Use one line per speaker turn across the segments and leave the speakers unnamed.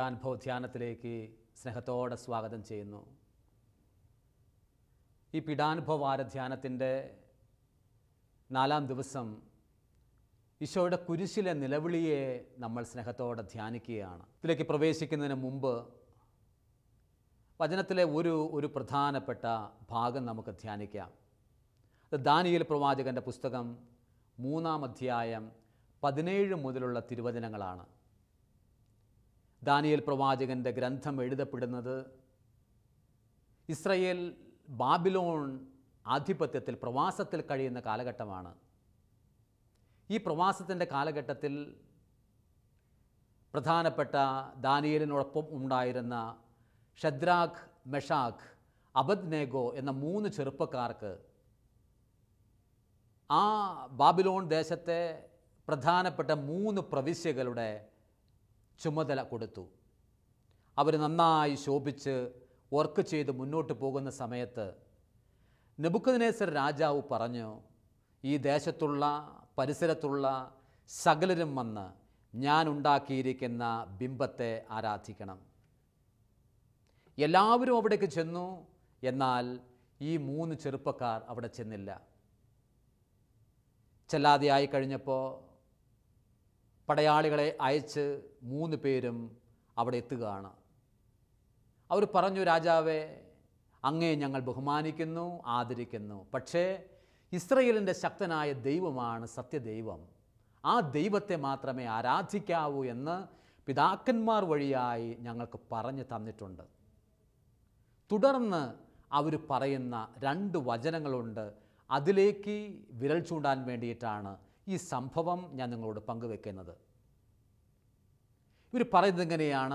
പീഠാനുഭവ ധ്യാനത്തിലേക്ക് സ്നേഹത്തോടെ സ്വാഗതം ചെയ്യുന്നു ഈ പീഠാനുഭവാര ധ്യാനത്തിൻ്റെ നാലാം ദിവസം ഈശോയുടെ കുരിശിലെ നിലവിളിയെ നമ്മൾ സ്നേഹത്തോടെ ധ്യാനിക്കുകയാണ് ഇതിലേക്ക് പ്രവേശിക്കുന്നതിന് മുമ്പ് വചനത്തിലെ ഒരു ഒരു പ്രധാനപ്പെട്ട ഭാഗം നമുക്ക് ധ്യാനിക്കാം അത് ദാനിയേൽ പ്രവാചകൻ്റെ പുസ്തകം മൂന്നാം അധ്യായം പതിനേഴ് മുതലുള്ള തിരുവചനങ്ങളാണ് ദാനിയേൽ പ്രവാചകൻ്റെ ഗ്രന്ഥം എഴുതപ്പെടുന്നത് ഇസ്രയേൽ ബാബിലോൺ ആധിപത്യത്തിൽ പ്രവാസത്തിൽ കഴിയുന്ന കാലഘട്ടമാണ് ഈ പ്രവാസത്തിൻ്റെ കാലഘട്ടത്തിൽ പ്രധാനപ്പെട്ട ദാനിയേലിനോടൊപ്പം ഉണ്ടായിരുന്ന ഷദ്രാഖ് മെഷാഖ് അബദ്നേഗോ എന്ന മൂന്ന് ചെറുപ്പക്കാർക്ക് ആ ബാബിലോൺ ദേശത്തെ പ്രധാനപ്പെട്ട മൂന്ന് പ്രവിശ്യകളുടെ ചുമതല കൊടുത്തു അവർ നന്നായി ശോഭിച്ച് വർക്ക് ചെയ്ത് മുന്നോട്ട് പോകുന്ന സമയത്ത് നെബുക്കദ്നേസർ രാജാവ് പറഞ്ഞു ഈ ദേശത്തുള്ള പരിസരത്തുള്ള സകലരും വന്ന് ഞാൻ ഉണ്ടാക്കിയിരിക്കുന്ന ബിംബത്തെ ആരാധിക്കണം എല്ലാവരും അവിടേക്ക് ചെന്നു എന്നാൽ ഈ മൂന്ന് ചെറുപ്പക്കാർ അവിടെ ചെന്നില്ല ചെല്ലാതെയായി കഴിഞ്ഞപ്പോൾ പടയാളികളെ അയച്ച് മൂന്ന് പേരും അവിടെ എത്തുകയാണ് അവർ പറഞ്ഞു രാജാവേ അങ്ങേ ഞങ്ങൾ ബഹുമാനിക്കുന്നു ആദരിക്കുന്നു പക്ഷേ ഇസ്രയേലിൻ്റെ ശക്തനായ ദൈവമാണ് സത്യദൈവം ആ ദൈവത്തെ മാത്രമേ ആരാധിക്കാവൂ എന്ന് പിതാക്കന്മാർ വഴിയായി ഞങ്ങൾക്ക് പറഞ്ഞു തന്നിട്ടുണ്ട് തുടർന്ന് അവർ പറയുന്ന രണ്ട് വചനങ്ങളുണ്ട് അതിലേക്ക് വിരൽ ചൂണ്ടാൻ വേണ്ടിയിട്ടാണ് ഈ സംഭവം ഞാൻ നിങ്ങളോട് പങ്കുവെക്കുന്നത് ഇവർ പറയുന്നത് എങ്ങനെയാണ്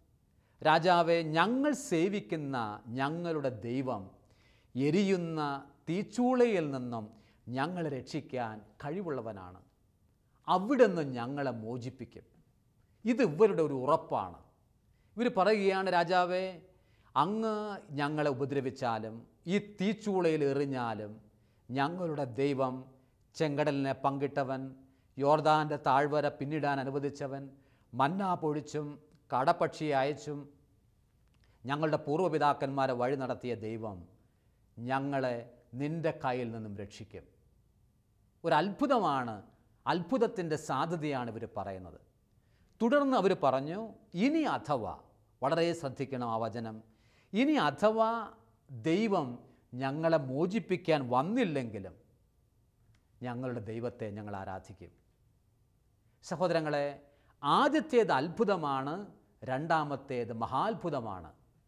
രാജാവെ ഞങ്ങൾ സേവിക്കുന്ന ഞങ്ങളുടെ ദൈവം എരിയുന്ന തീച്ചൂളയിൽ നിന്നും ഞങ്ങളെ രക്ഷിക്കാൻ കഴിവുള്ളവനാണ് അവിടെ നിന്ന് ഞങ്ങളെ മോചിപ്പിക്കും ഇത് ഇവരുടെ ഒരു ഉറപ്പാണ് ഇവർ പറയുകയാണ് രാജാവേ അങ്ങ് ഞങ്ങളെ ഉപദ്രവിച്ചാലും ഈ തീച്ചൂളയിൽ എറിഞ്ഞാലും ഞങ്ങളുടെ ദൈവം ചെങ്കടലിനെ പങ്കിട്ടവൻ യോർദാൻ്റെ താഴ്വര പിന്നിടാൻ അനുവദിച്ചവൻ മന്ന പൊഴിച്ചും കടപ്പക്ഷി അയച്ചും ഞങ്ങളുടെ പൂർവ്വപിതാക്കന്മാരെ വഴി നടത്തിയ ദൈവം ഞങ്ങളെ നിൻ്റെ കയ്യിൽ നിന്നും രക്ഷിക്കും ഒരു അത്ഭുതമാണ് അത്ഭുതത്തിൻ്റെ സാധ്യതയാണ് ഇവർ പറയുന്നത് തുടർന്ന് അവർ പറഞ്ഞു ഇനി അഥവാ വളരെ ശ്രദ്ധിക്കണം ആ വചനം ഇനി അഥവാ ദൈവം ഞങ്ങളെ മോചിപ്പിക്കാൻ വന്നില്ലെങ്കിലും ഞങ്ങളുടെ ദൈവത്തെ ഞങ്ങൾ ആരാധിക്കും സഹോദരങ്ങളെ ആദ്യത്തേത് അത്ഭുതമാണ് രണ്ടാമത്തേത് മഹാത്ഭുതമാണ്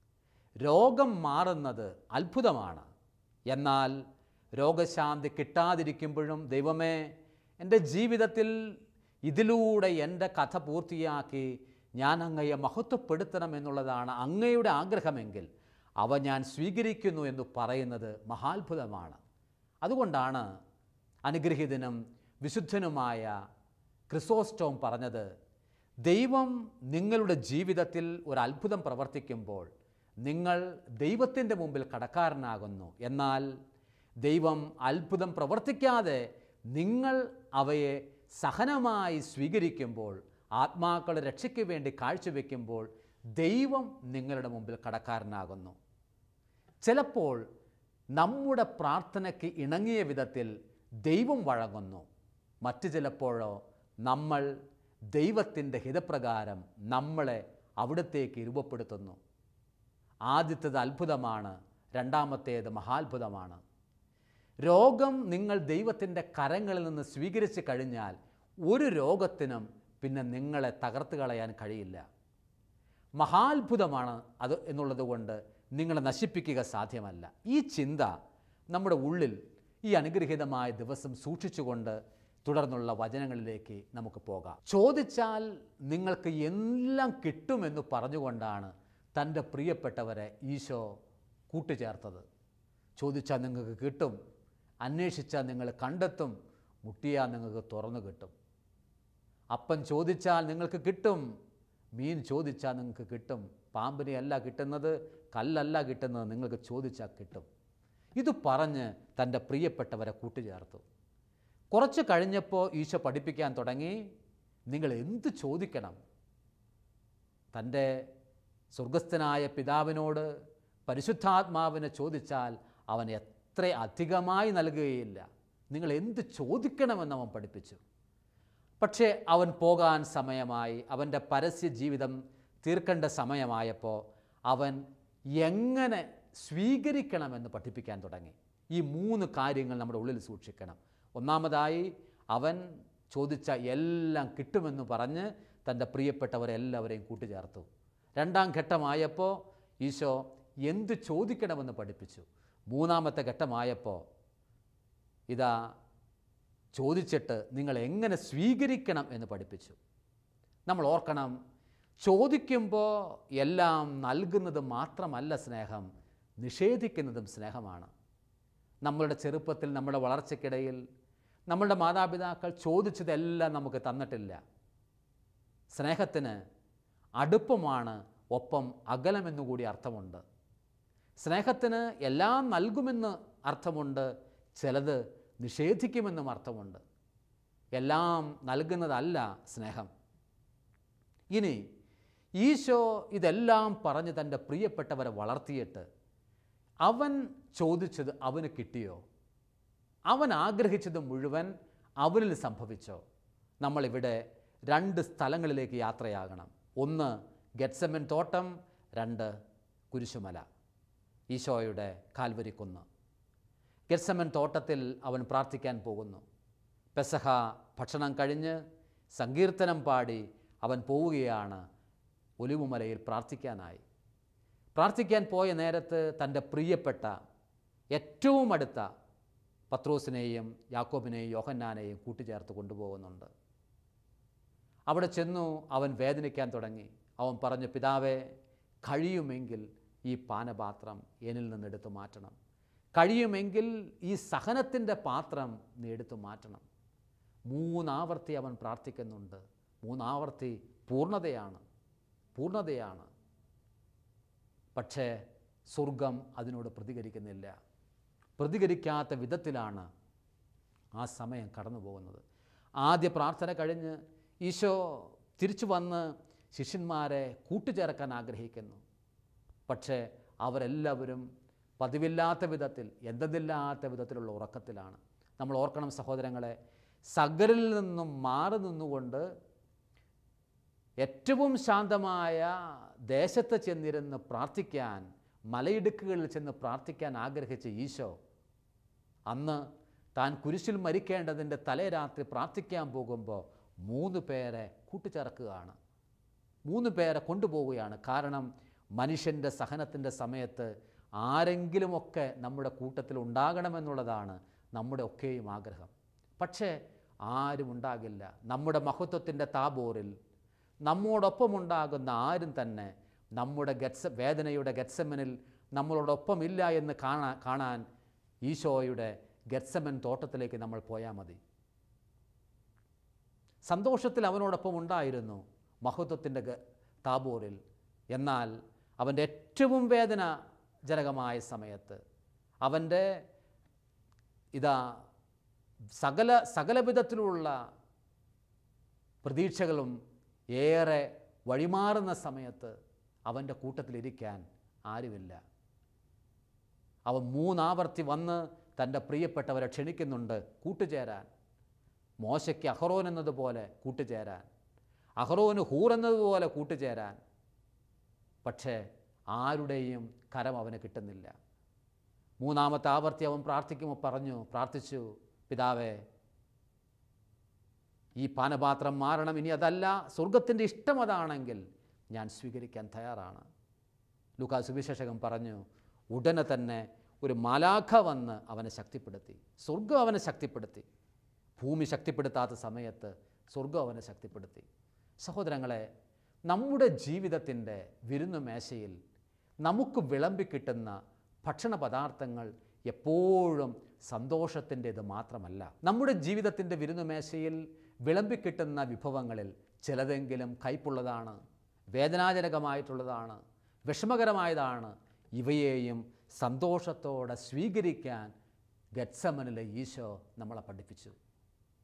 രോഗം മാറുന്നത് അത്ഭുതമാണ് എന്നാൽ രോഗശാന്തി കിട്ടാതിരിക്കുമ്പോഴും ദൈവമേ എൻ്റെ ജീവിതത്തിൽ ഇതിലൂടെ എൻ്റെ കഥ പൂർത്തിയാക്കി ഞാൻ അങ്ങയെ മഹത്വപ്പെടുത്തണം എന്നുള്ളതാണ് അങ്ങയുടെ ആഗ്രഹമെങ്കിൽ അവ ഞാൻ സ്വീകരിക്കുന്നു എന്ന് പറയുന്നത് മഹാത്ഭുതമാണ് അതുകൊണ്ടാണ് അനുഗ്രഹീതനും വിശുദ്ധനുമായ ക്രിസോസ്റ്റോം പറഞ്ഞത് ദൈവം നിങ്ങളുടെ ജീവിതത്തിൽ ഒരു അത്ഭുതം പ്രവർത്തിക്കുമ്പോൾ നിങ്ങൾ ദൈവത്തിൻ്റെ മുമ്പിൽ കടക്കാരനാകുന്നു എന്നാൽ ദൈവം അത്ഭുതം പ്രവർത്തിക്കാതെ നിങ്ങൾ അവയെ സഹനമായി സ്വീകരിക്കുമ്പോൾ ആത്മാക്കളുടെ രക്ഷയ്ക്ക് വേണ്ടി കാഴ്ചവെക്കുമ്പോൾ ദൈവം നിങ്ങളുടെ മുമ്പിൽ കടക്കാരനാകുന്നു ചിലപ്പോൾ നമ്മുടെ പ്രാർത്ഥനയ്ക്ക് ഇണങ്ങിയ വിധത്തിൽ ദൈവം വഴങ്ങുന്നു മറ്റു ചിലപ്പോഴോ നമ്മൾ ദൈവത്തിൻ്റെ ഹിതപ്രകാരം നമ്മളെ അവിടത്തേക്ക് രൂപപ്പെടുത്തുന്നു ആദ്യത്തേത് അത്ഭുതമാണ് രണ്ടാമത്തേത് മഹാത്ഭുതമാണ് രോഗം നിങ്ങൾ ദൈവത്തിൻ്റെ കരങ്ങളിൽ നിന്ന് സ്വീകരിച്ച് കഴിഞ്ഞാൽ ഒരു രോഗത്തിനും പിന്നെ നിങ്ങളെ തകർത്ത് കളയാൻ കഴിയില്ല മഹാത്ഭുതമാണ് അത് എന്നുള്ളത് കൊണ്ട് നിങ്ങളെ നശിപ്പിക്കുക സാധ്യമല്ല ഈ ചിന്ത നമ്മുടെ ഉള്ളിൽ ഈ അനുഗ്രഹീതമായ ദിവസം സൂക്ഷിച്ചുകൊണ്ട് തുടർന്നുള്ള വചനങ്ങളിലേക്ക് നമുക്ക് പോകാം ചോദിച്ചാൽ നിങ്ങൾക്ക് എല്ലാം കിട്ടുമെന്ന് പറഞ്ഞുകൊണ്ടാണ് തൻ്റെ പ്രിയപ്പെട്ടവരെ ഈശോ കൂട്ടുചേർത്തത് ചോദിച്ചാൽ നിങ്ങൾക്ക് കിട്ടും അന്വേഷിച്ചാൽ നിങ്ങൾ കണ്ടെത്തും മുട്ടിയാൽ നിങ്ങൾക്ക് തുറന്നു കിട്ടും അപ്പം ചോദിച്ചാൽ നിങ്ങൾക്ക് കിട്ടും മീൻ ചോദിച്ചാൽ നിങ്ങൾക്ക് കിട്ടും പാമ്പിനെ അല്ല കിട്ടുന്നത് കല്ലല്ല കിട്ടുന്നത് നിങ്ങൾക്ക് ചോദിച്ചാൽ കിട്ടും ഇത് പറഞ്ഞ് തൻ്റെ പ്രിയപ്പെട്ടവരെ കൂട്ടുചേർത്തു കുറച്ച് കഴിഞ്ഞപ്പോൾ ഈശോ പഠിപ്പിക്കാൻ തുടങ്ങി നിങ്ങൾ എന്ത് ചോദിക്കണം തൻ്റെ സ്വർഗസ്ഥനായ പിതാവിനോട് പരിശുദ്ധാത്മാവിനെ ചോദിച്ചാൽ അവൻ എത്ര അധികമായി നൽകുകയില്ല നിങ്ങൾ എന്ത് ചോദിക്കണമെന്ന് അവൻ പഠിപ്പിച്ചു പക്ഷേ അവൻ പോകാൻ സമയമായി അവൻ്റെ പരസ്യ ജീവിതം തീർക്കേണ്ട സമയമായപ്പോൾ അവൻ എങ്ങനെ സ്വീകരിക്കണമെന്ന് പഠിപ്പിക്കാൻ തുടങ്ങി ഈ മൂന്ന് കാര്യങ്ങൾ നമ്മുടെ ഉള്ളിൽ സൂക്ഷിക്കണം ഒന്നാമതായി അവൻ ചോദിച്ച എല്ലാം കിട്ടുമെന്ന് പറഞ്ഞ് തൻ്റെ പ്രിയപ്പെട്ടവരെല്ലാവരെയും കൂട്ടിച്ചേർത്തു രണ്ടാം ഘട്ടമായപ്പോൾ ഈശോ എന്ത് ചോദിക്കണമെന്ന് പഠിപ്പിച്ചു മൂന്നാമത്തെ ഘട്ടമായപ്പോൾ ഇതാ ചോദിച്ചിട്ട് നിങ്ങൾ എങ്ങനെ സ്വീകരിക്കണം എന്ന് പഠിപ്പിച്ചു നമ്മൾ ഓർക്കണം ചോദിക്കുമ്പോൾ എല്ലാം നൽകുന്നത് മാത്രമല്ല സ്നേഹം നിഷേധിക്കുന്നതും സ്നേഹമാണ് നമ്മളുടെ ചെറുപ്പത്തിൽ നമ്മുടെ വളർച്ചയ്ക്കിടയിൽ നമ്മളുടെ മാതാപിതാക്കൾ ചോദിച്ചതെല്ലാം നമുക്ക് തന്നിട്ടില്ല സ്നേഹത്തിന് അടുപ്പമാണ് ഒപ്പം അകലമെന്നുകൂടി അർത്ഥമുണ്ട് സ്നേഹത്തിന് എല്ലാം നൽകുമെന്ന് അർത്ഥമുണ്ട് ചിലത് നിഷേധിക്കുമെന്നും അർത്ഥമുണ്ട് എല്ലാം നൽകുന്നതല്ല സ്നേഹം ഇനി ഈശോ ഇതെല്ലാം പറഞ്ഞ് തൻ്റെ പ്രിയപ്പെട്ടവരെ വളർത്തിയിട്ട് അവൻ ചോദിച്ചത് അവന് കിട്ടിയോ അവൻ ആഗ്രഹിച്ചത് മുഴുവൻ അവനിൽ സംഭവിച്ചോ നമ്മളിവിടെ രണ്ട് സ്ഥലങ്ങളിലേക്ക് യാത്രയാകണം ഒന്ന് ഗെറ്റ്സമൻ തോട്ടം രണ്ട് കുരിശുമല ഈശോയുടെ കാൽവരിക്കുന്ന് ഗെറ്റ്സമൻ തോട്ടത്തിൽ അവൻ പ്രാർത്ഥിക്കാൻ പോകുന്നു പെസഹ ഭക്ഷണം കഴിഞ്ഞ് സങ്കീർത്തനം പാടി അവൻ പോവുകയാണ് ഒലിവുമലയിൽ പ്രാർത്ഥിക്കാനായി പ്രാർത്ഥിക്കാൻ പോയ നേരത്ത് തൻ്റെ പ്രിയപ്പെട്ട ഏറ്റവും അടുത്ത പത്രോസിനെയും യാക്കോബിനെയും യോഹന്നാനെയും കൂട്ടിച്ചേർത്ത് കൊണ്ടുപോകുന്നുണ്ട് അവിടെ ചെന്നു അവൻ വേദനിക്കാൻ തുടങ്ങി അവൻ പറഞ്ഞു പിതാവേ കഴിയുമെങ്കിൽ ഈ പാനപാത്രം എന്നിൽ നിന്ന് എടുത്തു മാറ്റണം കഴിയുമെങ്കിൽ ഈ സഹനത്തിൻ്റെ പാത്രം നീ എടുത്തു മാറ്റണം മൂന്നാവർത്തി അവൻ പ്രാർത്ഥിക്കുന്നുണ്ട് മൂന്നാവർത്തി പൂർണ്ണതയാണ് പൂർണ്ണതയാണ് പക്ഷേ സ്വർഗം അതിനോട് പ്രതികരിക്കുന്നില്ല പ്രതികരിക്കാത്ത വിധത്തിലാണ് ആ സമയം കടന്നു പോകുന്നത് ആദ്യ പ്രാർത്ഥന കഴിഞ്ഞ് ഈശോ തിരിച്ചു വന്ന് ശിഷ്യന്മാരെ കൂട്ടുചേർക്കാൻ ആഗ്രഹിക്കുന്നു പക്ഷേ അവരെല്ലാവരും പതിവില്ലാത്ത വിധത്തിൽ എന്തെന്നില്ലാത്ത വിധത്തിലുള്ള ഉറക്കത്തിലാണ് നമ്മൾ ഓർക്കണം സഹോദരങ്ങളെ സകലിൽ നിന്നും മാറി നിന്നുകൊണ്ട് ഏറ്റവും ശാന്തമായ ദേശത്ത് ചെന്നിരുന്ന് പ്രാർത്ഥിക്കാൻ മലയിടുക്കുകളിൽ ചെന്ന് പ്രാർത്ഥിക്കാൻ ആഗ്രഹിച്ച ഈശോ അന്ന് താൻ കുരിശിൽ മരിക്കേണ്ടതിൻ്റെ തലേ രാത്രി പ്രാർത്ഥിക്കാൻ പോകുമ്പോൾ മൂന്ന് പേരെ കൂട്ടിച്ചേർക്കുകയാണ് മൂന്ന് പേരെ കൊണ്ടുപോവുകയാണ് കാരണം മനുഷ്യൻ്റെ സഹനത്തിൻ്റെ സമയത്ത് ആരെങ്കിലുമൊക്കെ നമ്മുടെ കൂട്ടത്തിൽ ഉണ്ടാകണമെന്നുള്ളതാണ് നമ്മുടെ ഒക്കെയും ആഗ്രഹം പക്ഷേ ആരും ഉണ്ടാകില്ല നമ്മുടെ മഹത്വത്തിൻ്റെ താബോറിൽ നമ്മോടൊപ്പം ഉണ്ടാകുന്ന ആരും തന്നെ നമ്മുടെ ഗത്സ വേദനയുടെ ഗത്സമനിൽ നമ്മളോടൊപ്പം ഇല്ല എന്ന് കാണാൻ കാണാൻ ഈശോയുടെ ഗത്സമൻ തോട്ടത്തിലേക്ക് നമ്മൾ പോയാൽ മതി സന്തോഷത്തിൽ അവനോടൊപ്പം ഉണ്ടായിരുന്നു മഹത്വത്തിൻ്റെ ഗ താബോറിൽ എന്നാൽ അവൻ്റെ ഏറ്റവും വേദനാജനകമായ സമയത്ത് അവൻ്റെ ഇതാ സകല സകല വിധത്തിലുള്ള പ്രതീക്ഷകളും ഏറെ വഴിമാറുന്ന സമയത്ത് അവൻ്റെ കൂട്ടത്തിലിരിക്കാൻ ആരുമില്ല അവൻ മൂന്നാവർത്തി വന്ന് തൻ്റെ പ്രിയപ്പെട്ടവരെ ക്ഷണിക്കുന്നുണ്ട് കൂട്ടുചേരാൻ മോശയ്ക്ക് അഹറോൻ എന്നതുപോലെ കൂട്ടുചേരാൻ അഹറോന് ഹൂർ എന്നതുപോലെ കൂട്ടുചേരാൻ പക്ഷേ ആരുടെയും കരം അവന് കിട്ടുന്നില്ല മൂന്നാമത്തെ ആവർത്തി അവൻ പ്രാർത്ഥിക്കുമ്പോൾ പറഞ്ഞു പ്രാർത്ഥിച്ചു പിതാവേ ഈ പാനപാത്രം മാറണം ഇനി അതല്ല സ്വർഗത്തിൻ്റെ ഇഷ്ടം അതാണെങ്കിൽ ഞാൻ സ്വീകരിക്കാൻ തയ്യാറാണ് ലൂക്കാ സുവിശേഷകൻ പറഞ്ഞു ഉടനെ തന്നെ ഒരു മാലാഖ വന്ന് അവനെ ശക്തിപ്പെടുത്തി സ്വർഗം അവനെ ശക്തിപ്പെടുത്തി ഭൂമി ശക്തിപ്പെടുത്താത്ത സമയത്ത് സ്വർഗം അവനെ ശക്തിപ്പെടുത്തി സഹോദരങ്ങളെ നമ്മുടെ ജീവിതത്തിൻ്റെ വിരുന്നു മേശയിൽ നമുക്ക് വിളമ്പിക്കിട്ടുന്ന ഭക്ഷണ പദാർത്ഥങ്ങൾ എപ്പോഴും സന്തോഷത്തിൻ്റേത് മാത്രമല്ല നമ്മുടെ ജീവിതത്തിൻ്റെ വിരുന്നുമേശയിൽ വിളമ്പിക്കിട്ടുന്ന വിഭവങ്ങളിൽ ചിലതെങ്കിലും കയ്പുള്ളതാണ് വേദനാജനകമായിട്ടുള്ളതാണ് വിഷമകരമായതാണ് ഇവയെയും സന്തോഷത്തോടെ സ്വീകരിക്കാൻ ഗത്സമനിലെ ഈശോ നമ്മളെ പഠിപ്പിച്ചു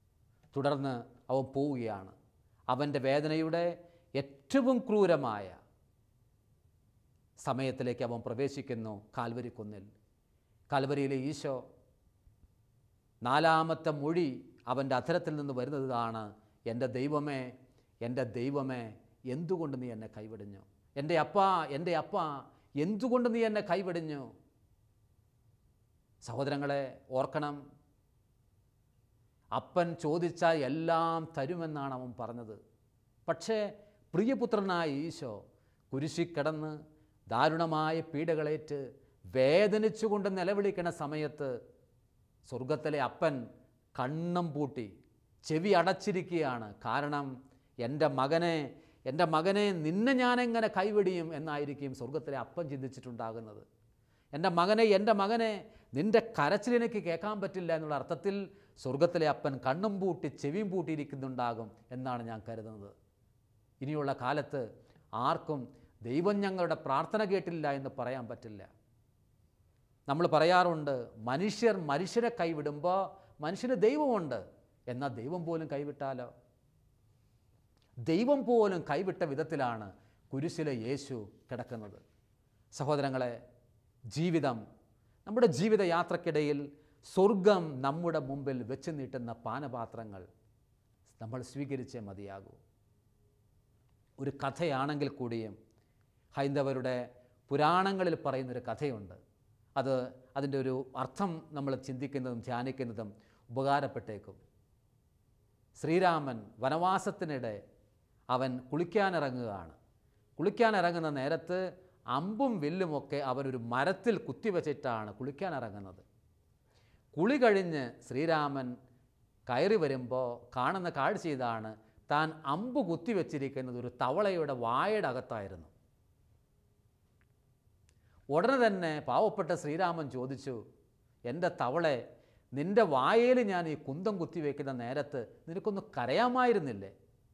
തുടർന്ന് അവൻ പോവുകയാണ് അവൻ്റെ വേദനയുടെ ഏറ്റവും ക്രൂരമായ സമയത്തിലേക്ക് അവൻ പ്രവേശിക്കുന്നു കാൽവരി കുന്നിൽ കാൽവരിയിലെ ഈശോ നാലാമത്തെ മൊഴി അവൻ്റെ അധരത്തിൽ നിന്ന് വരുന്നതാണ് എൻ്റെ ദൈവമേ എൻ്റെ ദൈവമേ എന്തുകൊണ്ട് നീ എന്നെ കൈവിടിഞ്ഞു എൻ്റെ അപ്പ എൻ്റെ അപ്പ എന്തുകൊണ്ട് നീ എന്നെ കൈവിടിഞ്ഞു സഹോദരങ്ങളെ ഓർക്കണം അപ്പൻ ചോദിച്ചാൽ എല്ലാം തരുമെന്നാണ് അവൻ പറഞ്ഞത് പക്ഷേ പ്രിയപുത്രനായ ഈശോ കുരിശി കിടന്ന് ദാരുണമായ പീഡകളേറ്റ് വേദനിച്ചുകൊണ്ട് നിലവിളിക്കണ സമയത്ത് സ്വർഗത്തിലെ അപ്പൻ കണ്ണം പൂട്ടി ചെവി അടച്ചിരിക്കുകയാണ് കാരണം എൻ്റെ മകനെ എൻ്റെ മകനെ നിന്നെ ഞാനെങ്ങനെ കൈവെടിയും എന്നായിരിക്കും സ്വർഗത്തിലെ അപ്പൻ ചിന്തിച്ചിട്ടുണ്ടാകുന്നത് എൻ്റെ മകനെ എൻ്റെ മകനെ നിൻ്റെ കരച്ചിലെനിക്ക് കേൾക്കാൻ പറ്റില്ല എന്നുള്ള അർത്ഥത്തിൽ സ്വർഗത്തിലെ അപ്പൻ കണ്ണും പൂട്ടി ചെവിയും പൂട്ടിയിരിക്കുന്നുണ്ടാകും എന്നാണ് ഞാൻ കരുതുന്നത് ഇനിയുള്ള കാലത്ത് ആർക്കും ദൈവം ഞങ്ങളുടെ പ്രാർത്ഥന കേട്ടില്ല എന്ന് പറയാൻ പറ്റില്ല നമ്മൾ പറയാറുണ്ട് മനുഷ്യർ മനുഷ്യരെ കൈവിടുമ്പോൾ മനുഷ്യന് ദൈവമുണ്ട് എന്നാൽ ദൈവം പോലും കൈവിട്ടാലോ ദൈവം പോലും കൈവിട്ട വിധത്തിലാണ് കുരിശിലെ യേശു കിടക്കുന്നത് സഹോദരങ്ങളെ ജീവിതം നമ്മുടെ ജീവിതയാത്രക്കിടയിൽ സ്വർഗം നമ്മുടെ മുമ്പിൽ വെച്ച് നീട്ടുന്ന പാനപാത്രങ്ങൾ നമ്മൾ സ്വീകരിച്ചേ മതിയാകൂ ഒരു കഥയാണെങ്കിൽ കൂടിയും ഹൈന്ദവരുടെ പുരാണങ്ങളിൽ പറയുന്നൊരു കഥയുണ്ട് അത് അതിൻ്റെ ഒരു അർത്ഥം നമ്മൾ ചിന്തിക്കുന്നതും ധ്യാനിക്കുന്നതും ഉപകാരപ്പെട്ടേക്കും ശ്രീരാമൻ വനവാസത്തിനിടെ അവൻ കുളിക്കാനിറങ്ങുകയാണ് കുളിക്കാനിറങ്ങുന്ന നേരത്ത് അമ്പും വില്ലുമൊക്കെ അവനൊരു മരത്തിൽ കുത്തിവെച്ചിട്ടാണ് കുളിക്കാനിറങ്ങുന്നത് കുളി കഴിഞ്ഞ് ശ്രീരാമൻ കയറി വരുമ്പോൾ കാണുന്ന കാഴ്ച ഇതാണ് താൻ അമ്പ് കുത്തിവെച്ചിരിക്കുന്നത് ഒരു തവളയുടെ വായയുടെ അകത്തായിരുന്നു ഉടനെ തന്നെ പാവപ്പെട്ട ശ്രീരാമൻ ചോദിച്ചു എൻ്റെ തവളെ നിൻ്റെ വായയിൽ ഞാൻ ഈ കുന്തം കുത്തിവെക്കുന്ന നേരത്ത് നിനക്കൊന്ന് കരയാമായിരുന്നില്ലേ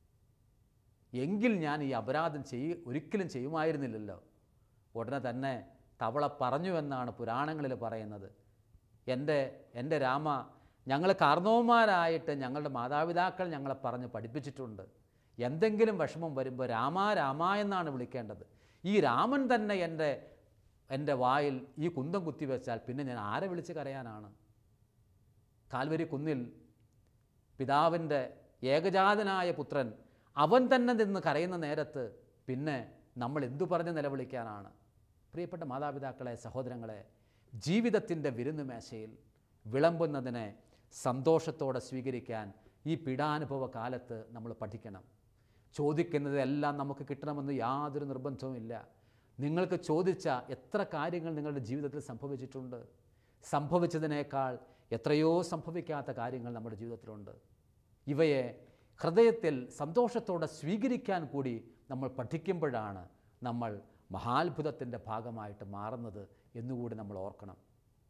എങ്കിൽ ഞാൻ ഈ അപരാധം ചെയ്യ ഒരിക്കലും ചെയ്യുമായിരുന്നില്ലല്ലോ ഉടനെ തന്നെ തവള പറഞ്ഞു എന്നാണ് പുരാണങ്ങളിൽ പറയുന്നത് എൻ്റെ എൻ്റെ രാമ ഞങ്ങൾ കാർന്നവന്മാരായിട്ട് ഞങ്ങളുടെ മാതാപിതാക്കൾ ഞങ്ങളെ പറഞ്ഞ് പഠിപ്പിച്ചിട്ടുണ്ട് എന്തെങ്കിലും വിഷമം വരുമ്പോൾ രാമ രാമ എന്നാണ് വിളിക്കേണ്ടത് ഈ രാമൻ തന്നെ എൻ്റെ എൻ്റെ വായിൽ ഈ കുന്തം കുത്തിവെച്ചാൽ പിന്നെ ഞാൻ ആരെ വിളിച്ച് കരയാനാണ് കാൽവരി കുന്നിൽ പിതാവിൻ്റെ ഏകജാതനായ പുത്രൻ അവൻ തന്നെ നിന്ന് കരയുന്ന നേരത്ത് പിന്നെ നമ്മൾ എന്തു പറഞ്ഞ് നിലവിളിക്കാനാണ് പ്രിയപ്പെട്ട മാതാപിതാക്കളെ സഹോദരങ്ങളെ ജീവിതത്തിൻ്റെ വിരുന്ന് മേശയിൽ വിളമ്പുന്നതിനെ സന്തോഷത്തോടെ സ്വീകരിക്കാൻ ഈ പീഡാനുഭവ കാലത്ത് നമ്മൾ പഠിക്കണം ചോദിക്കുന്നതെല്ലാം നമുക്ക് കിട്ടണമെന്ന് യാതൊരു നിർബന്ധവുമില്ല നിങ്ങൾക്ക് ചോദിച്ച എത്ര കാര്യങ്ങൾ നിങ്ങളുടെ ജീവിതത്തിൽ സംഭവിച്ചിട്ടുണ്ട് സംഭവിച്ചതിനേക്കാൾ എത്രയോ സംഭവിക്കാത്ത കാര്യങ്ങൾ നമ്മുടെ ജീവിതത്തിലുണ്ട് ഇവയെ ഹൃദയത്തിൽ സന്തോഷത്തോടെ സ്വീകരിക്കാൻ കൂടി നമ്മൾ പഠിക്കുമ്പോഴാണ് നമ്മൾ മഹാത്ഭുതത്തിൻ്റെ ഭാഗമായിട്ട് മാറുന്നത് എന്നുകൂടി നമ്മൾ ഓർക്കണം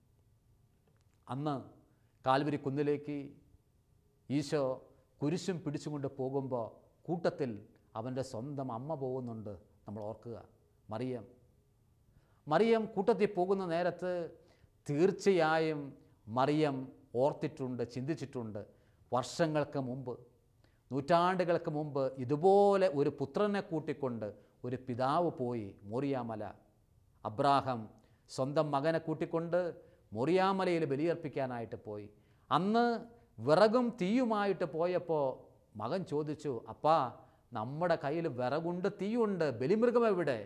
അന്ന് കാൽവരി കുന്നിലേക്ക് ഈശോ കുരിശും പിടിച്ചുകൊണ്ട് പോകുമ്പോൾ കൂട്ടത്തിൽ അവൻ്റെ സ്വന്തം അമ്മ പോകുന്നുണ്ട് നമ്മൾ ഓർക്കുക മറിയം മറിയം കൂട്ടത്തിൽ പോകുന്ന നേരത്ത് തീർച്ചയായും മറിയം ഓർത്തിട്ടുണ്ട് ചിന്തിച്ചിട്ടുണ്ട് വർഷങ്ങൾക്ക് മുമ്പ് നൂറ്റാണ്ടുകൾക്ക് മുമ്പ് ഇതുപോലെ ഒരു പുത്രനെ കൂട്ടിക്കൊണ്ട് ഒരു പിതാവ് പോയി മോറിയാമല അബ്രാഹം സ്വന്തം മകനെ കൂട്ടിക്കൊണ്ട് മൊറിയാമലയിൽ ബലിയർപ്പിക്കാനായിട്ട് പോയി അന്ന് വിറകും തീയുമായിട്ട് പോയപ്പോൾ മകൻ ചോദിച്ചു അപ്പാ നമ്മുടെ കയ്യിൽ വിറകുണ്ട് തീയുണ്ട് ബലിമൃഗം എവിടെ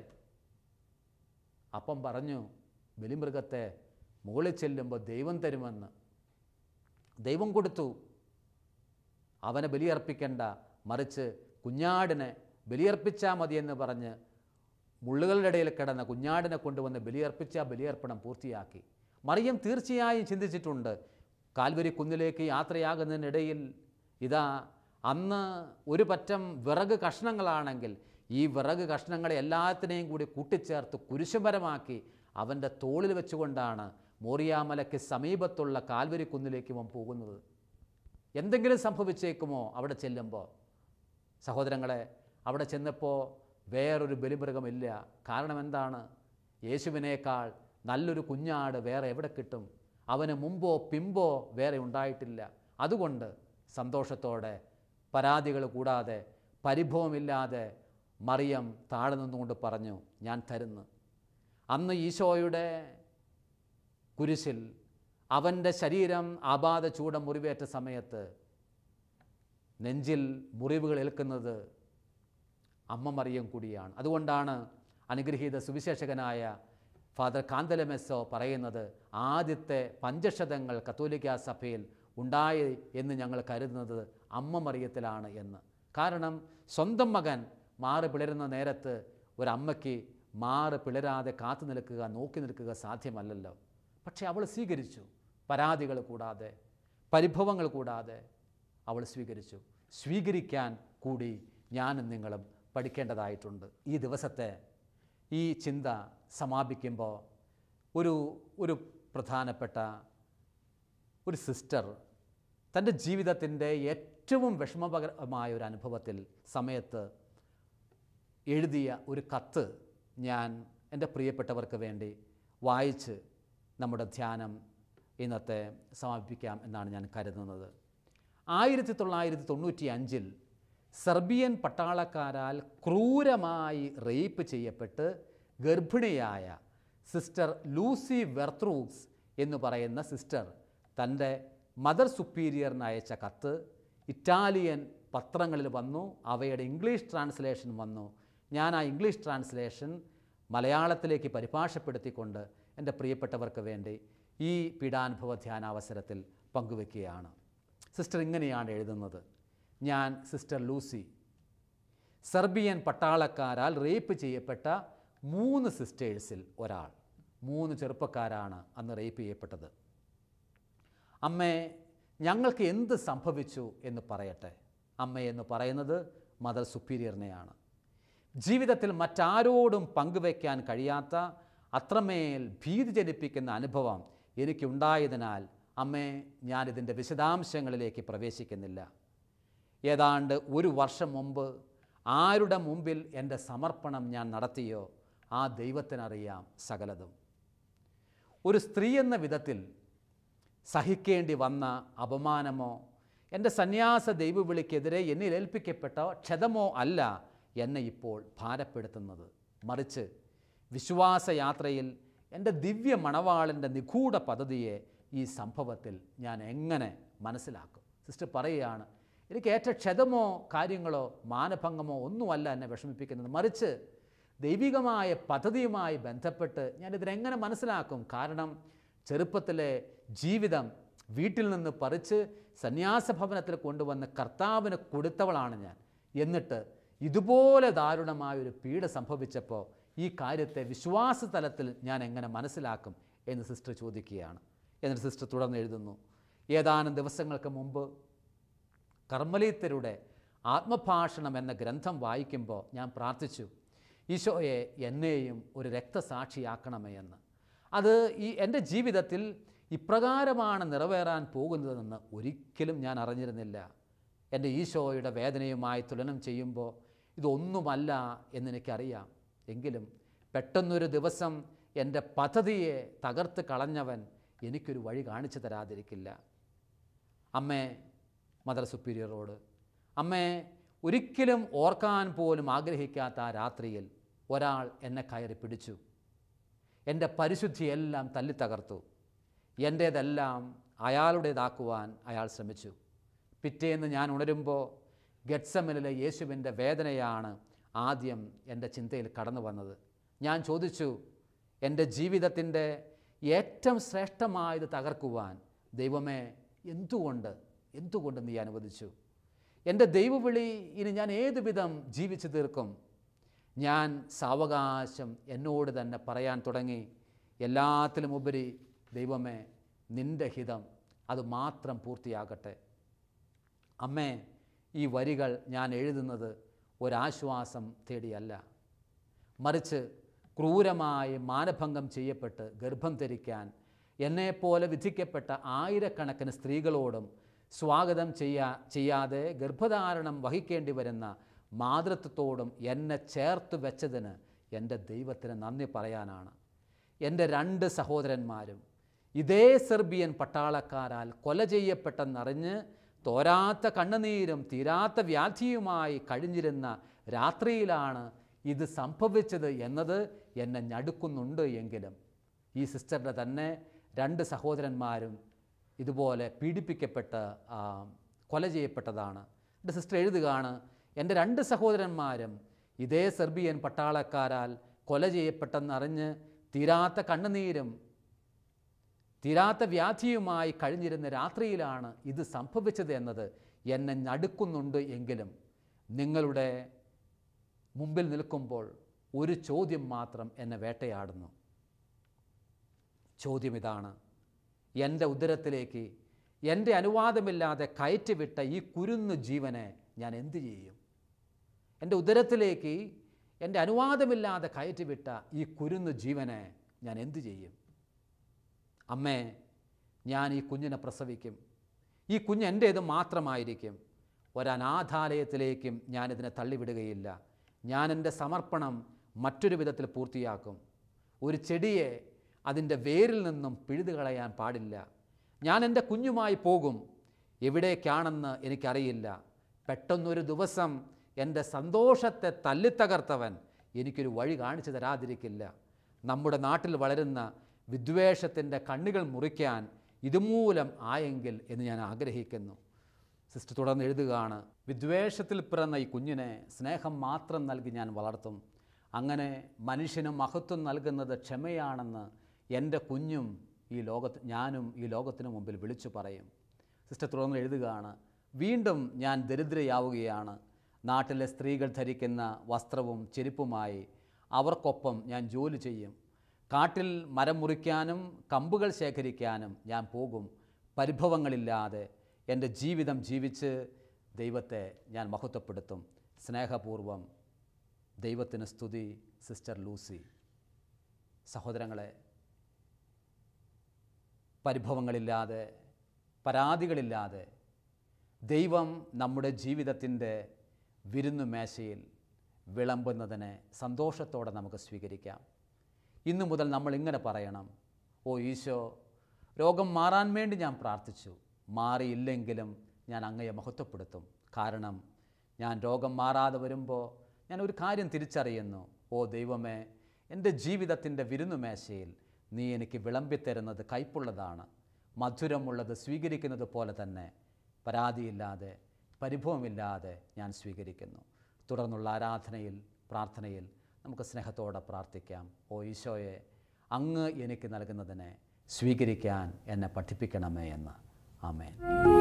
അപ്പം പറഞ്ഞു ബലിമൃഗത്തെ മുകളിൽ ചെല്ലുമ്പോൾ ദൈവം തരുമെന്ന് ദൈവം കൊടുത്തു അവനെ ബലിയർപ്പിക്കണ്ട മറിച്ച് കുഞ്ഞാടിനെ ബലിയർപ്പിച്ചാൽ മതിയെന്ന് പറഞ്ഞ് മുള്ളുകളുടെ ഇടയിൽ കിടന്ന കുഞ്ഞാടിനെ കൊണ്ടുവന്ന് ബലിയർപ്പിച്ച ബലിയർപ്പണം പൂർത്തിയാക്കി മറിയം തീർച്ചയായും ചിന്തിച്ചിട്ടുണ്ട് കാൽവരി കുന്നിലേക്ക് യാത്രയാകുന്നതിനിടയിൽ ഇതാ അന്ന് ഒരു പറ്റം വിറക് കഷ്ണങ്ങളാണെങ്കിൽ ഈ വിറക് കഷ്ണങ്ങളെ എല്ലാത്തിനെയും കൂടി കൂട്ടിച്ചേർത്ത് കുരിശുമരമാക്കി അവൻ്റെ തോളിൽ വെച്ചുകൊണ്ടാണ് മോറിയാമലയ്ക്ക് സമീപത്തുള്ള കാൽവരി കുന്നിലേക്ക് അവൻ പോകുന്നത് എന്തെങ്കിലും സംഭവിച്ചേക്കുമോ അവിടെ ചെല്ലുമ്പോൾ സഹോദരങ്ങളെ അവിടെ ചെന്നപ്പോൾ വേറൊരു ബലിമൃഗമില്ല കാരണം എന്താണ് യേശുവിനേക്കാൾ നല്ലൊരു കുഞ്ഞാട് വേറെ എവിടെ കിട്ടും അവന് മുമ്പോ പിമ്പോ വേറെ ഉണ്ടായിട്ടില്ല അതുകൊണ്ട് സന്തോഷത്തോടെ പരാതികൾ കൂടാതെ പരിഭവമില്ലാതെ മറിയം താഴെ നിന്നുകൊണ്ട് പറഞ്ഞു ഞാൻ തരുന്നു അന്ന് ഈശോയുടെ കുരിശിൽ അവൻ്റെ ശരീരം ആപാത ചൂട മുറിവേറ്റ സമയത്ത് നെഞ്ചിൽ മുറിവുകൾ ഏൽക്കുന്നത് അമ്മ മറിയം കൂടിയാണ് അതുകൊണ്ടാണ് അനുഗ്രഹീത സുവിശേഷകനായ ഫാദർ കാന്തലമെസ്സോ പറയുന്നത് ആദ്യത്തെ പഞ്ചശതങ്ങൾ കത്തോലിക്ക സഭയിൽ ഉണ്ടായി എന്ന് ഞങ്ങൾ കരുതുന്നത് അമ്മ മറിയത്തിലാണ് എന്ന് കാരണം സ്വന്തം മകൻ മാറ് പിളരുന്ന നേരത്ത് ഒരമ്മയ്ക്ക് മാറ് പിളരാതെ കാത്തു നിൽക്കുക നോക്കി നിൽക്കുക സാധ്യമല്ലല്ലോ പക്ഷേ അവൾ സ്വീകരിച്ചു പരാതികൾ കൂടാതെ പരിഭവങ്ങൾ കൂടാതെ അവൾ സ്വീകരിച്ചു സ്വീകരിക്കാൻ കൂടി ഞാനും നിങ്ങളും പഠിക്കേണ്ടതായിട്ടുണ്ട് ഈ ദിവസത്തെ ഈ ചിന്ത സമാപിക്കുമ്പോൾ ഒരു ഒരു പ്രധാനപ്പെട്ട ഒരു സിസ്റ്റർ തൻ്റെ ജീവിതത്തിൻ്റെ ഏറ്റവും വിഷമകരമായ ഒരു അനുഭവത്തിൽ സമയത്ത് എഴുതിയ ഒരു കത്ത് ഞാൻ എൻ്റെ പ്രിയപ്പെട്ടവർക്ക് വേണ്ടി വായിച്ച് നമ്മുടെ ധ്യാനം ഇന്നത്തെ സമാപിപ്പിക്കാം എന്നാണ് ഞാൻ കരുതുന്നത് ആയിരത്തി തൊള്ളായിരത്തി തൊണ്ണൂറ്റി അഞ്ചിൽ സെർബിയൻ പട്ടാളക്കാരാൽ ക്രൂരമായി റേപ്പ് ചെയ്യപ്പെട്ട് ഗർഭിണിയായ സിസ്റ്റർ ലൂസി വെർത്രൂക്സ് എന്ന് പറയുന്ന സിസ്റ്റർ തൻ്റെ മദർ സുപ്പീരിയറിന് അയച്ച കത്ത് ഇറ്റാലിയൻ പത്രങ്ങളിൽ വന്നു അവയുടെ ഇംഗ്ലീഷ് ട്രാൻസ്ലേഷൻ വന്നു ഞാൻ ആ ഇംഗ്ലീഷ് ട്രാൻസ്ലേഷൻ മലയാളത്തിലേക്ക് പരിഭാഷപ്പെടുത്തിക്കൊണ്ട് എൻ്റെ പ്രിയപ്പെട്ടവർക്ക് വേണ്ടി ഈ പീഡാനുഭവ ധ്യാനാവസരത്തിൽ പങ്കുവെക്കുകയാണ് സിസ്റ്റർ ഇങ്ങനെയാണ് എഴുതുന്നത് ഞാൻ സിസ്റ്റർ ലൂസി സെർബിയൻ പട്ടാളക്കാരാൽ റേപ്പ് ചെയ്യപ്പെട്ട മൂന്ന് സിസ്റ്റേഴ്സിൽ ഒരാൾ മൂന്ന് ചെറുപ്പക്കാരാണ് അന്ന് റേപ്പ് ചെയ്യപ്പെട്ടത് അമ്മേ ഞങ്ങൾക്ക് എന്ത് സംഭവിച്ചു എന്ന് പറയട്ടെ അമ്മ എന്ന് പറയുന്നത് മദർ സുപ്പീരിയറിനെയാണ് ജീവിതത്തിൽ മറ്റാരോടും പങ്കുവയ്ക്കാൻ കഴിയാത്ത അത്രമേൽ ഭീതി ജനിപ്പിക്കുന്ന അനുഭവം എനിക്കുണ്ടായതിനാൽ അമ്മേ ഞാനിതിൻ്റെ വിശദാംശങ്ങളിലേക്ക് പ്രവേശിക്കുന്നില്ല ഏതാണ്ട് ഒരു വർഷം മുമ്പ് ആരുടെ മുമ്പിൽ എൻ്റെ സമർപ്പണം ഞാൻ നടത്തിയോ ആ ദൈവത്തിനറിയാം സകലതും ഒരു സ്ത്രീ എന്ന വിധത്തിൽ സഹിക്കേണ്ടി വന്ന അപമാനമോ എൻ്റെ സന്യാസ ദൈവവിളിക്കെതിരെ എന്നിൽ ഏൽപ്പിക്കപ്പെട്ട ക്ഷതമോ അല്ല എന്നെ ഇപ്പോൾ ഭാരപ്പെടുത്തുന്നത് മറിച്ച് വിശ്വാസയാത്രയിൽ എൻ്റെ ദിവ്യ മണവാളൻ്റെ നിഗൂഢ പദ്ധതിയെ ഈ സംഭവത്തിൽ ഞാൻ എങ്ങനെ മനസ്സിലാക്കും സിസ്റ്റർ പറയുകയാണ് എനിക്ക് ഏറ്റ ക്ഷതമോ കാര്യങ്ങളോ മാനഭംഗമോ ഒന്നുമല്ല എന്നെ വിഷമിപ്പിക്കുന്നത് മറിച്ച് ദൈവികമായ പദ്ധതിയുമായി ബന്ധപ്പെട്ട് ഞാനിതിനെങ്ങനെ മനസ്സിലാക്കും കാരണം ചെറുപ്പത്തിലെ ജീവിതം വീട്ടിൽ നിന്ന് പറിച്ച് സന്യാസ ഭവനത്തിൽ കൊണ്ടുവന്ന് കർത്താവിന് കൊടുത്തവളാണ് ഞാൻ എന്നിട്ട് ഇതുപോലെ ദാരുണമായ ഒരു പീഡ സംഭവിച്ചപ്പോൾ ഈ കാര്യത്തെ വിശ്വാസ തലത്തിൽ ഞാൻ എങ്ങനെ മനസ്സിലാക്കും എന്ന് സിസ്റ്റർ ചോദിക്കുകയാണ് എന്നിട്ട് സിസ്റ്റർ തുടർന്ന് എഴുതുന്നു ഏതാനും ദിവസങ്ങൾക്ക് മുമ്പ് കർമ്മലീത്തരുടെ ആത്മഭാഷണം എന്ന ഗ്രന്ഥം വായിക്കുമ്പോൾ ഞാൻ പ്രാർത്ഥിച്ചു ഈശോയെ എന്നെയും ഒരു രക്തസാക്ഷിയാക്കണമേ എന്ന് അത് ഈ എൻ്റെ ജീവിതത്തിൽ ഇപ്രകാരമാണ് നിറവേറാൻ പോകുന്നതെന്ന് ഒരിക്കലും ഞാൻ അറിഞ്ഞിരുന്നില്ല എൻ്റെ ഈശോയുടെ വേദനയുമായി തുലനം ചെയ്യുമ്പോൾ ഇതൊന്നുമല്ല എന്നെനിക്കറിയാം എങ്കിലും പെട്ടെന്നൊരു ദിവസം എൻ്റെ പദ്ധതിയെ തകർത്ത് കളഞ്ഞവൻ എനിക്കൊരു വഴി കാണിച്ചു തരാതിരിക്കില്ല അമ്മേ മദർ സുപ്പീരിയറോട് അമ്മേ ഒരിക്കലും ഓർക്കാൻ പോലും ആഗ്രഹിക്കാത്ത ആ രാത്രിയിൽ ഒരാൾ എന്നെ കയറി പിടിച്ചു എൻ്റെ പരിശുദ്ധിയെല്ലാം തല്ലിത്തകർത്തു എൻ്റേതെല്ലാം അയാളുടേതാക്കുവാൻ അയാൾ ശ്രമിച്ചു പിറ്റേന്ന് ഞാൻ ഉണരുമ്പോൾ ഗഡ്സമനിലെ യേശുവിൻ്റെ വേദനയാണ് ആദ്യം എൻ്റെ ചിന്തയിൽ കടന്നു വന്നത് ഞാൻ ചോദിച്ചു എൻ്റെ ജീവിതത്തിൻ്റെ ഏറ്റവും ശ്രേഷ്ഠമായത് തകർക്കുവാൻ ദൈവമേ എന്തുകൊണ്ട് എന്തുകൊണ്ട് നീ അനുവദിച്ചു എൻ്റെ ദൈവവിളി ഇനി ഞാൻ ഏതു വിധം ജീവിച്ചു തീർക്കും ഞാൻ സാവകാശം എന്നോട് തന്നെ പറയാൻ തുടങ്ങി എല്ലാത്തിലും ഉപരി ദൈവമേ നിൻ്റെ ഹിതം അത് മാത്രം പൂർത്തിയാകട്ടെ അമ്മേ ഈ വരികൾ ഞാൻ എഴുതുന്നത് ഒരാശ്വാസം തേടിയല്ല മറിച്ച് ക്രൂരമായി മാനഭംഗം ചെയ്യപ്പെട്ട് ഗർഭം ധരിക്കാൻ എന്നെപ്പോലെ വിധിക്കപ്പെട്ട ആയിരക്കണക്കിന് സ്ത്രീകളോടും സ്വാഗതം ചെയ്യാ ചെയ്യാതെ ഗർഭധാരണം വഹിക്കേണ്ടി വരുന്ന മാതൃത്വത്തോടും എന്നെ ചേർത്ത് വെച്ചതിന് എൻ്റെ ദൈവത്തിന് നന്ദി പറയാനാണ് എൻ്റെ രണ്ട് സഹോദരന്മാരും ഇതേ സെർബിയൻ പട്ടാളക്കാരാൽ കൊല ചെയ്യപ്പെട്ടെന്നറിഞ്ഞ് തോരാത്ത കണ്ണുനീരും തീരാത്ത വ്യാധിയുമായി കഴിഞ്ഞിരുന്ന രാത്രിയിലാണ് ഇത് സംഭവിച്ചത് എന്നത് എന്നെ ഞടുക്കുന്നുണ്ട് എങ്കിലും ഈ സിസ്റ്ററുടെ തന്നെ രണ്ട് സഹോദരന്മാരും ഇതുപോലെ പീഡിപ്പിക്കപ്പെട്ട് ആ, കൊല ചെയ്യപ്പെട്ടതാണ് എൻ്റെ സിസ്റ്റർ എഴുതുകയാണ് എൻ്റെ രണ്ട് സഹോദരന്മാരും ഇതേ സെർബിയൻ പട്ടാളക്കാരാൽ കൊല ചെയ്യപ്പെട്ടെന്നറിഞ്ഞ് തീരാത്ത കണ്ണുനീരും തീരാത്ത വ്യാധിയുമായി കഴിഞ്ഞിരുന്ന രാത്രിയിലാണ് ഇത് സംഭവിച്ചത് എന്നത് എന്നെ ഞടുക്കുന്നുണ്ട് എങ്കിലും നിങ്ങളുടെ മുമ്പിൽ നിൽക്കുമ്പോൾ ഒരു ചോദ്യം മാത്രം എന്നെ വേട്ടയാടുന്നു ചോദ്യം ഇതാണ് എൻ്റെ ഉദരത്തിലേക്ക് എൻ്റെ അനുവാദമില്ലാതെ കയറ്റിവിട്ട ഈ കുരുന്നു ജീവനെ ഞാൻ എന്തു ചെയ്യും എൻ്റെ ഉദരത്തിലേക്ക് എൻ്റെ അനുവാദമില്ലാതെ കയറ്റിവിട്ട ഈ കുരുന്നു ജീവനെ ഞാൻ എന്തു ചെയ്യും അമ്മേ ഞാൻ ഈ കുഞ്ഞിനെ പ്രസവിക്കും ഈ കുഞ്ഞ് എൻ്റേത് മാത്രമായിരിക്കും ഒരനാഥാലയത്തിലേക്കും ഞാനിതിനെ തള്ളിവിടുകയില്ല ഞാൻ എൻ്റെ സമർപ്പണം മറ്റൊരു വിധത്തിൽ പൂർത്തിയാക്കും ഒരു ചെടിയെ അതിൻ്റെ വേരിൽ നിന്നും പിഴുതു കളയാൻ പാടില്ല ഞാൻ എൻ്റെ കുഞ്ഞുമായി പോകും എവിടേക്കാണെന്ന് എനിക്കറിയില്ല പെട്ടെന്നൊരു ദിവസം എൻ്റെ സന്തോഷത്തെ തല്ലിത്തകർത്തവൻ എനിക്കൊരു വഴി കാണിച്ചു തരാതിരിക്കില്ല നമ്മുടെ നാട്ടിൽ വളരുന്ന വിദ്വേഷത്തിൻ്റെ കണ്ണുകൾ മുറിക്കാൻ ഇതുമൂലം ആയെങ്കിൽ എന്ന് ഞാൻ ആഗ്രഹിക്കുന്നു സിസ്റ്റർ തുടർന്ന് എഴുതുകയാണ് വിദ്വേഷത്തിൽ പിറന്ന ഈ കുഞ്ഞിനെ സ്നേഹം മാത്രം നൽകി ഞാൻ വളർത്തും അങ്ങനെ മനുഷ്യന് മഹത്വം നൽകുന്നത് ക്ഷമയാണെന്ന് എൻ്റെ കുഞ്ഞും ഈ ലോകത്ത് ഞാനും ഈ ലോകത്തിന് മുമ്പിൽ വിളിച്ചു പറയും സിസ്റ്റർ തുടർന്ന് എഴുതുകയാണ് വീണ്ടും ഞാൻ ദരിദ്രയാവുകയാണ് നാട്ടിലെ സ്ത്രീകൾ ധരിക്കുന്ന വസ്ത്രവും ചെരുപ്പുമായി അവർക്കൊപ്പം ഞാൻ ജോലി ചെയ്യും കാട്ടിൽ മരം മുറിക്കാനും കമ്പുകൾ ശേഖരിക്കാനും ഞാൻ പോകും പരിഭവങ്ങളില്ലാതെ എൻ്റെ ജീവിതം ജീവിച്ച് ദൈവത്തെ ഞാൻ മഹത്വപ്പെടുത്തും സ്നേഹപൂർവം ദൈവത്തിന് സ്തുതി സിസ്റ്റർ ലൂസി സഹോദരങ്ങളെ പരിഭവങ്ങളില്ലാതെ പരാതികളില്ലാതെ ദൈവം നമ്മുടെ ജീവിതത്തിൻ്റെ വിരുന്നു മേശയിൽ വിളമ്പുന്നതിനെ സന്തോഷത്തോടെ നമുക്ക് സ്വീകരിക്കാം ഇന്നു മുതൽ നമ്മൾ ഇങ്ങനെ പറയണം ഓ ഈശോ രോഗം മാറാൻ വേണ്ടി ഞാൻ പ്രാർത്ഥിച്ചു മാറിയില്ലെങ്കിലും ഞാൻ അങ്ങയെ മഹത്വപ്പെടുത്തും കാരണം ഞാൻ രോഗം മാറാതെ വരുമ്പോൾ ഞാൻ ഒരു കാര്യം തിരിച്ചറിയുന്നു ഓ ദൈവമേ എൻ്റെ ജീവിതത്തിൻ്റെ വിരുന്നുമേശയിൽ നീ എനിക്ക് വിളമ്പിത്തരുന്നത് കയ്പുള്ളതാണ് മധുരമുള്ളത് സ്വീകരിക്കുന്നത് പോലെ തന്നെ പരാതിയില്ലാതെ പരിഭവമില്ലാതെ ഞാൻ സ്വീകരിക്കുന്നു തുടർന്നുള്ള ആരാധനയിൽ പ്രാർത്ഥനയിൽ നമുക്ക് സ്നേഹത്തോടെ പ്രാർത്ഥിക്കാം ഓ ഈശോയെ അങ്ങ് എനിക്ക് നൽകുന്നതിനെ സ്വീകരിക്കാൻ എന്നെ പഠിപ്പിക്കണമേ എന്ന് ആമേൻ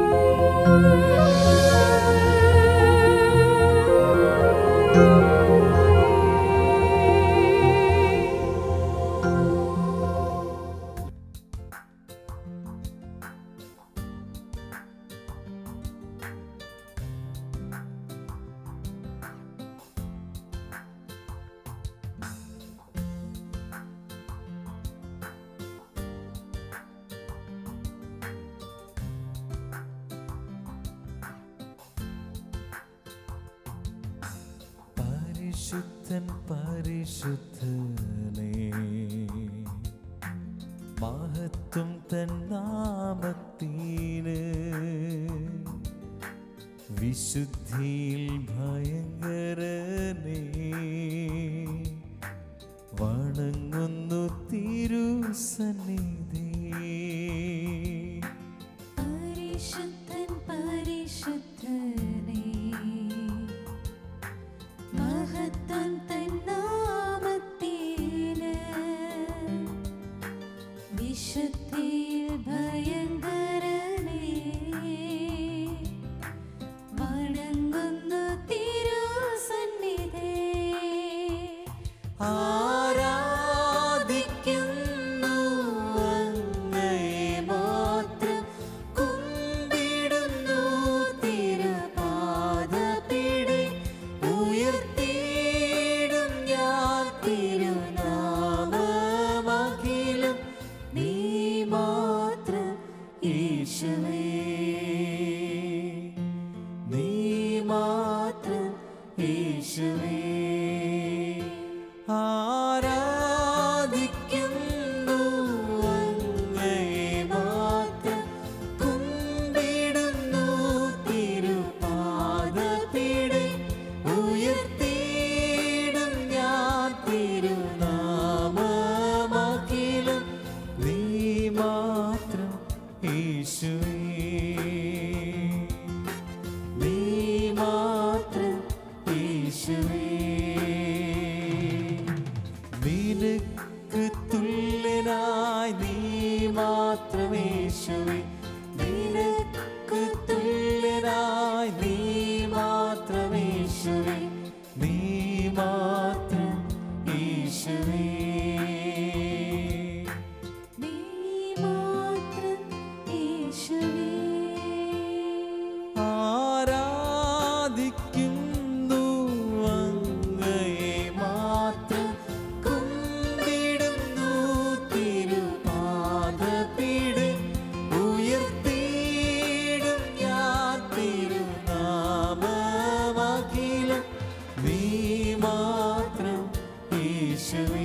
പരിശുദ്ധൻ പരിശുദ്ധനേ മഹത്വം തൻ നാമത്തിന് വിശുദ്ധിയിൽ ഭയങ്കരനേ വണങ്ങുന്നു തിരുസന്നിധി
പരിശുദ്ധൻ പരിശുദ്ധനേ മഹത്വം തൻ നാമത്തിന് വിശുദ്ധിയിൽ ഭയങ്കരനേ വണങ്ങുന്നു തിരുസന്നിധേ
ആരാധിക്കുന്നു അങ്ങയെ മാത്രം കുമ്പിടുന്നു തിരുപാദപിടി ഉയർത്തിയിടും ഞാൻ തിരുനാമമഖിലം നീ മാത്രം ഈശോയേ നീ മാത്രം ഈശോയേ ആരാധിക്കുന്നു അങ്ങയെ മാത്രം കുമ്പിടുന്നു തിരുപാദപിടി ഉയർത്തിയിടും നിനക്ക് തുല്യനായി നീ മാത്രമേശുവേ നിനക്ക് തുല്യനായി നീ മാത്രമേശുവേ നീ മാത്രം ഈശുവേ
നീ മാത്രം യേശുവേ
ആരാധിക്കുന്നു അങ്ങയെ മാത്രം കുമ്പിടുന്നു തിരുപാദപീഠ ഉയർത്തിയിടും ഞാൻ തിരുനാമമഖിലം നീ മാത്രം യേശുവേ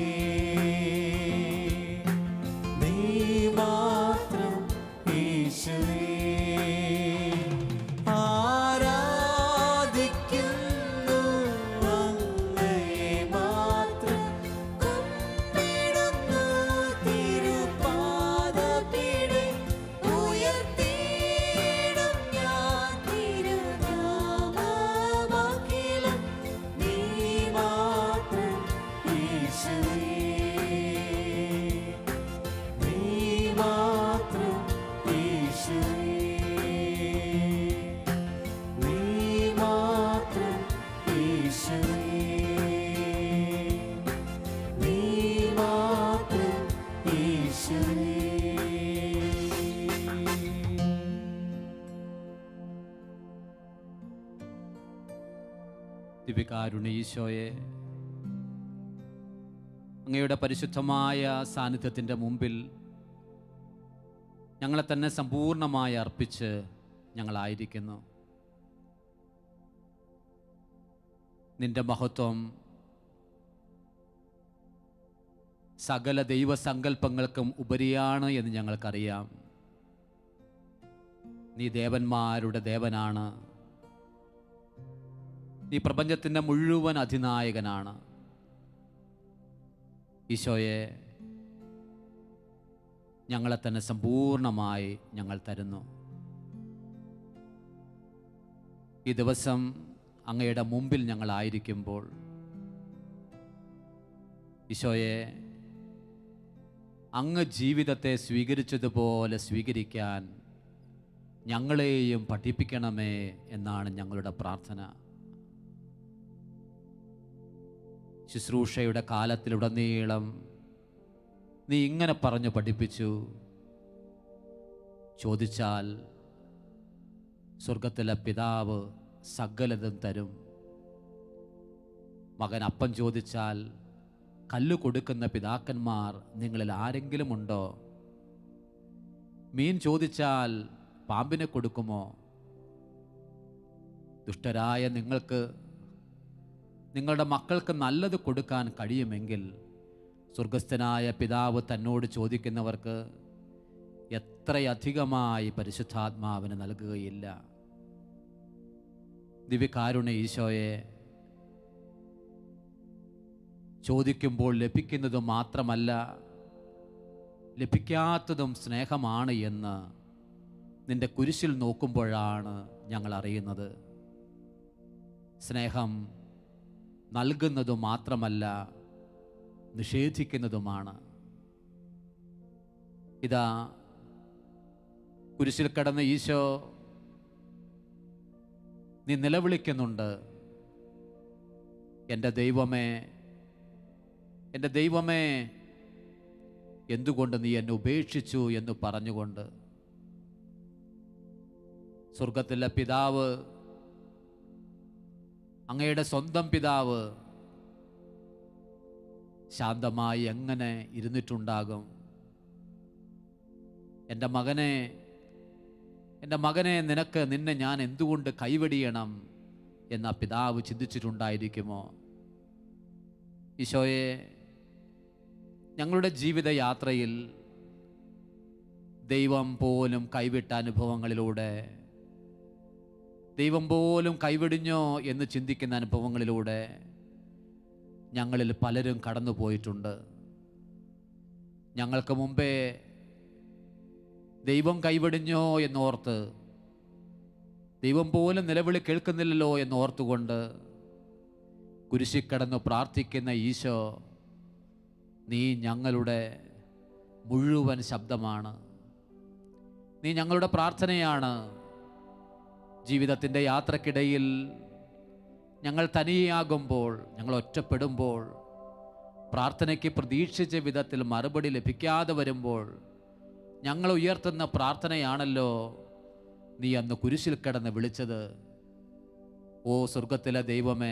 നീ മാത്രം യേശുവേ ആരാധിക്കുന്നു അങ്ങയെ മാത്രം കുമ്പിടുന്നു തിരുപാദപീഠ ഉയർത്തിയിടും ഞാൻ തിരുനാമമഖിലം നീ മാത്രം യേശുവേ നീ മാത്രം യേശുവേ നീ മാത്രം യേശുവേ നീ മാത്രം യേശുവേ
ദിവ്യകാരുണ്യ ഈശോയെ അങ്ങയുടെ പരിശുദ്ധമായ സാന്നിധ്യത്തിൻ്റെ മുമ്പിൽ ഞങ്ങളെ തന്നെ സമ്പൂർണമായി അർപ്പിച്ച് ഞങ്ങളായിരിക്കുന്നു നിന്റെ മഹത്വം സകല ദൈവസങ്കല്പങ്ങൾക്കും ഉപരിയാണ് എന്ന് ഞങ്ങൾക്കറിയാം നീ ദേവന്മാരുടെ ദേവനാണ് ഈ പ്രപഞ്ചത്തിൻ്റെ മുഴുവൻ അധിനായകനാണ് ഈശോയെ ഞങ്ങളെ തന്നെ സമ്പൂർണമായി ഞങ്ങൾ തരുന്നു ഈ ദിവസം അങ്ങയുടെ മുമ്പിൽ ഞങ്ങളായിരിക്കുമ്പോൾ ഈശോയെ അങ്ങ് ജീവിതത്തെ സ്വീകരിച്ചതുപോലെ സ്വീകരിക്കാൻ ഞങ്ങളെയും പഠിപ്പിക്കണമേ എന്നാണ് ഞങ്ങളുടെ പ്രാർത്ഥന ശുശ്രൂഷയുടെ കാലത്തിലുടനീളം നീ ഇങ്ങനെ പറഞ്ഞു പഠിപ്പിച്ചു ചോദിച്ചാൽ സ്വർഗത്തിലെ പിതാവ് സകലതും തരും മകൻ അപ്പം ചോദിച്ചാൽ കല്ല് കൊടുക്കുന്ന പിതാക്കന്മാർ നിങ്ങളിൽ ആരെങ്കിലും ഉണ്ടോ മീൻ ചോദിച്ചാൽ പാമ്പിനെ കൊടുക്കുമോ ദുഷ്ടരായ നിങ്ങൾക്ക് നിങ്ങളുടെ മക്കൾക്ക് നല്ലത് കൊടുക്കാൻ കഴിയുമെങ്കിൽ സ്വർഗസ്ഥനായ പിതാവ് തന്നോട് ചോദിക്കുന്നവർക്ക് എത്രയധികമായി പരിശുദ്ധാത്മാവിന് നൽകുകയില്ല ദിവ്യകാരുണ്യ ഈശോയെ ചോദിക്കുമ്പോൾ ലഭിക്കുന്നത് മാത്രമല്ല ലഭിക്കാത്തതും സ്നേഹമാണ് എന്ന് നിന്റെ കുരിശിൽ നോക്കുമ്പോഴാണ് ഞങ്ങൾ അറിയുന്നത് സ്നേഹം നൽകുന്നത് മാത്രമല്ല നിഷേധിക്കുന്നതുമാണ് ഇതാ കുരിശിൽ കിടന്ന ഈശോ നീ നിലവിളിക്കുന്നുണ്ട് എൻ്റെ ദൈവമേ എൻ്റെ ദൈവമേ എന്തുകൊണ്ട് നീ എന്നെ ഉപേക്ഷിച്ചു എന്ന് പറഞ്ഞുകൊണ്ട് സ്വർഗത്തിലെ പിതാവ് അങ്ങയുടെ സ്വന്തം പിതാവ് ശാന്തമായി എങ്ങനെ ഇരുന്നിട്ടുണ്ടാകും എൻ്റെ മകനെ എൻ്റെ മകനെ നിനക്ക് നിന്നെ ഞാൻ എന്തുകൊണ്ട് കൈവെടിയണം എന്ന പിതാവ് ചിന്തിച്ചിട്ടുണ്ടായിരിക്കുമോ ഈശോയെ ഞങ്ങളുടെ ജീവിതയാത്രയിൽ ദൈവം പോലും കൈവിട്ട അനുഭവങ്ങളിലൂടെ ദൈവം പോലും കൈവിടിഞ്ഞോ എന്ന് ചിന്തിക്കുന്ന അനുഭവങ്ങളിലൂടെ ഞങ്ങളിൽ പലരും കടന്നു പോയിട്ടുണ്ട് ഞങ്ങൾക്ക് മുമ്പേ ദൈവം കൈവിടിഞ്ഞോ എന്നോർത്ത് ദൈവം പോലും നിലവിളി കേൾക്കുന്നില്ലല്ലോ എന്നോർത്തുകൊണ്ട് കുരിശിക്കടന്ന് പ്രാർത്ഥിക്കുന്ന ഈശോ നീ ഞങ്ങളുടെ മുഴുവൻ ശബ്ദമാണ് നീ ഞങ്ങളുടെ പ്രാർത്ഥനയാണ് ജീവിതത്തിൻ്റെ യാത്രക്കിടയിൽ ഞങ്ങൾ തനിയാകുമ്പോൾ ഞങ്ങൾ ഒറ്റപ്പെടുമ്പോൾ പ്രാർത്ഥനയ്ക്ക് പ്രതീക്ഷിച്ച വിധത്തിൽ മറുപടി ലഭിക്കാതെ വരുമ്പോൾ ഞങ്ങൾ ഉയർത്തുന്ന പ്രാർത്ഥനയാണല്ലോ നീ അന്ന് കുരിശിൽ കിടന്ന് വിളിച്ചത് ഓ സ്വർഗത്തിലെ ദൈവമേ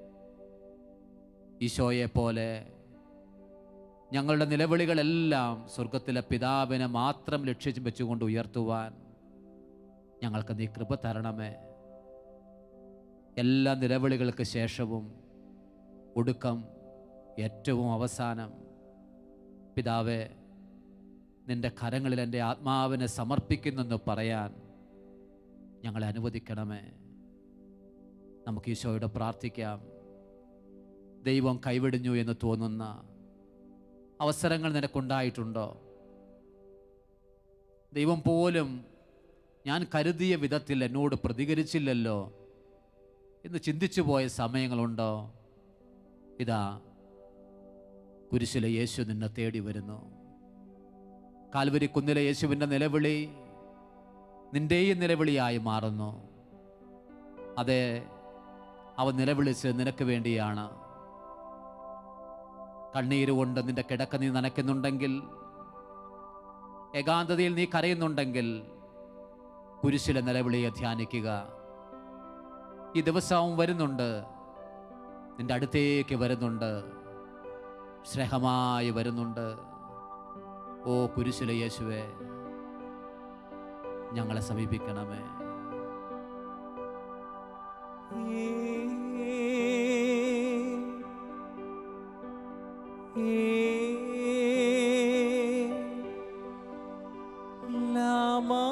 ഈശോയെ പോലെ ഞങ്ങളുടെ നിലവിളികളെല്ലാം സ്വർഗത്തിലെ പിതാവിനെ മാത്രം ലക്ഷ്യം വെച്ചുകൊണ്ട് ഉയർത്തുവാൻ ഞങ്ങൾക്ക് നീ കൃപ തരണമേ എല്ലാ നിലവിളികൾക്ക് ശേഷവും ഒടുക്കം ഏറ്റവും അവസാനം പിതാവെ നിന്റെ കരങ്ങളിൽ എൻ്റെ ആത്മാവിനെ സമർപ്പിക്കുന്നെന്ന് പറയാൻ ഞങ്ങളെ അനുവദിക്കണമേ നമുക്ക് ഈശോയോട് പ്രാർത്ഥിക്കാം ദൈവം കൈവിടിഞ്ഞു എന്ന് തോന്നുന്ന അവസരങ്ങൾ നിനക്കുണ്ടായിട്ടുണ്ടോ ദൈവം പോലും ഞാൻ കരുതിയ വിധത്തിൽ എന്നോട് പ്രതികരിച്ചില്ലല്ലോ എന്ന് ചിന്തിച്ചു പോയ സമയങ്ങളുണ്ടോ ഇതാ കുരിശിലെ യേശു നിന്നെ തേടി വരുന്നു കാൽവരി കുന്നിലെ യേശുവിൻ്റെ നിലവിളി നിന്റെയും നിലവിളിയായി മാറുന്നു അതെ അവൻ നിലവിളിച്ച് നിനക്ക് വേണ്ടിയാണ് കണ്ണീര് കൊണ്ട് നിന്റെ കിടക്ക നീ നനയ്ക്കുന്നുണ്ടെങ്കിൽ ഏകാന്തതയിൽ നീ കരയുന്നുണ്ടെങ്കിൽ കുരിശിലെ നിലവിളിയെ ധ്യാനിക്കുക ഈ ദിവസവും വരുന്നുണ്ട് നിന്റെ അടുത്തേക്ക് വരുന്നുണ്ട് സ്നേഹമായി വരുന്നുണ്ട് ഓ കുരിശിലെ യേശുവേ ഞങ്ങളെ സമീപിക്കണമേ
Lama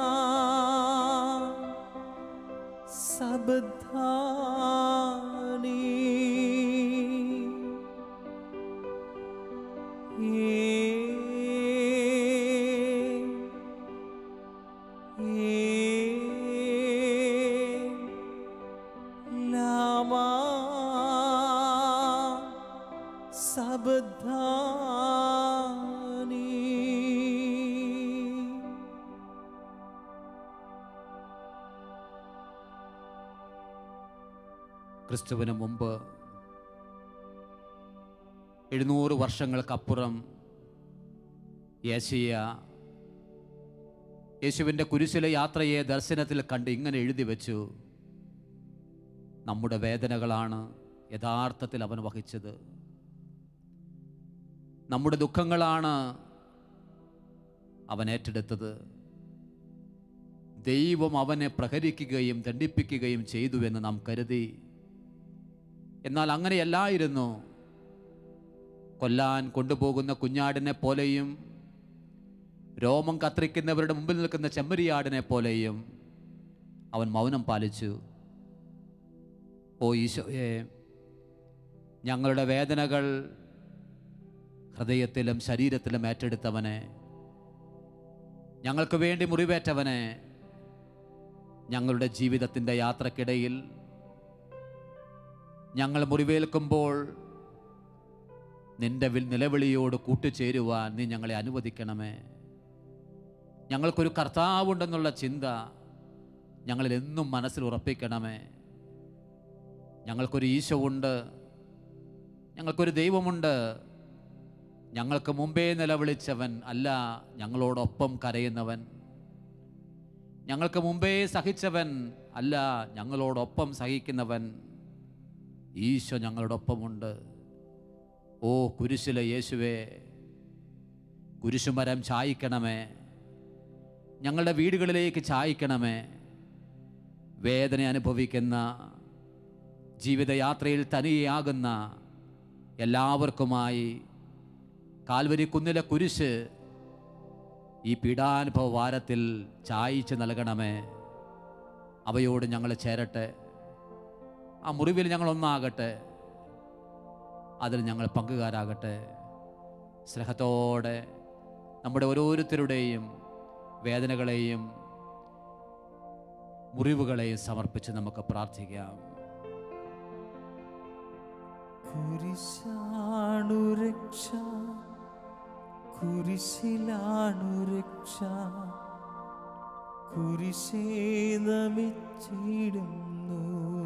Sabdhani Lama Sabdhani
ക്രിസ്തുവിന് മുമ്പ് എഴുന്നൂറ് വർഷങ്ങൾക്കപ്പുറം യേശയ്യ യേശുവിൻ്റെ കുരിശിലെ യാത്രയെ ദർശനത്തിൽ കണ്ട് ഇങ്ങനെ എഴുതി വെച്ചു നമ്മുടെ വേദനകളാണ് യഥാർത്ഥത്തിൽ അവൻ വഹിച്ചത് നമ്മുടെ ദുഃഖങ്ങളാണ് അവൻ ഏറ്റെടുത്തത് ദൈവം അവനെ പ്രഹരിക്കുകയും ദണ്ഡിപ്പിക്കുകയും ചെയ്തുവെന്ന് നാം കരുതി എന്നാൽ അങ്ങനെയല്ലായിരുന്നു കൊല്ലാൻ കൊണ്ടുപോകുന്ന കുഞ്ഞാടിനെ പോലെയും രോമം കത്രിക്കുന്നവരുടെ മുമ്പിൽ നിൽക്കുന്ന ചെമ്മരിയാടിനെ പോലെയും അവൻ മൗനം പാലിച്ചു ഓ ഈശോയെ ഞങ്ങളുടെ വേദനകൾ ഹൃദയത്തിലും ശരീരത്തിലും ഏറ്റെടുത്തവനെ ഞങ്ങൾക്ക് വേണ്ടി മുറിവേറ്റവനെ ഞങ്ങളുടെ ജീവിതത്തിൻ്റെ യാത്രക്കിടയിൽ ഞങ്ങൾ മുറിവേൽക്കുമ്പോൾ നിന്റെ വിൽ നിലവിളിയോട് കൂട്ടുചേരുവാൻ നീ ഞങ്ങളെ അനുവദിക്കണമേ ഞങ്ങൾക്കൊരു കർത്താവുണ്ടെന്നുള്ള ചിന്ത ഞങ്ങളിൽ എന്നും മനസ്സിൽ ഉറപ്പിക്കണമേ ഞങ്ങൾക്കൊരു ഈശോ ഉണ്ട് ഞങ്ങൾക്കൊരു ദൈവമുണ്ട് ഞങ്ങൾക്ക് മുമ്പേ നിലവിളിച്ചവൻ അല്ല ഞങ്ങളോടൊപ്പം കരയുന്നവൻ ഞങ്ങൾക്ക് മുമ്പേ സഹിച്ചവൻ അല്ല ഞങ്ങളോടൊപ്പം സഹിക്കുന്നവൻ ഈശോ ഞങ്ങളോടൊപ്പമുണ്ട് ഓ കുരിശിലെ യേശുവേ കുരിശുമരം ചായ്ക്കണമേ ഞങ്ങളുടെ വീടുകളിലേക്ക് ചായ്ക്കണമേ വേദന അനുഭവിക്കുന്ന ജീവിതയാത്രയിൽ തനിയാകുന്ന എല്ലാവർക്കുമായി കാൽവരി കുന്നിലെ കുരിശ് ഈ പീഡാനുഭവ വാരത്തിൽ ചായച്ച് നൽകണമേ അവയോട് ഞങ്ങൾ ചേരട്ടെ ആ മുറിവിൽ ഞങ്ങൾ ഒന്നാകട്ടെ അതിൽ ഞങ്ങൾ പങ്കുകാരാകട്ടെ സ്നേഹത്തോടെ നമ്മുടെ ഓരോരുത്തരുടെയും വേദനകളെയും മുറിവുകളെയും സമർപ്പിച്ച് നമുക്ക് പ്രാർത്ഥിക്കാം
കുരിശാണു രക്ഷ കുരിശിലാണു രക്ഷ കുരിശേ നമിച്ചിടുന്നു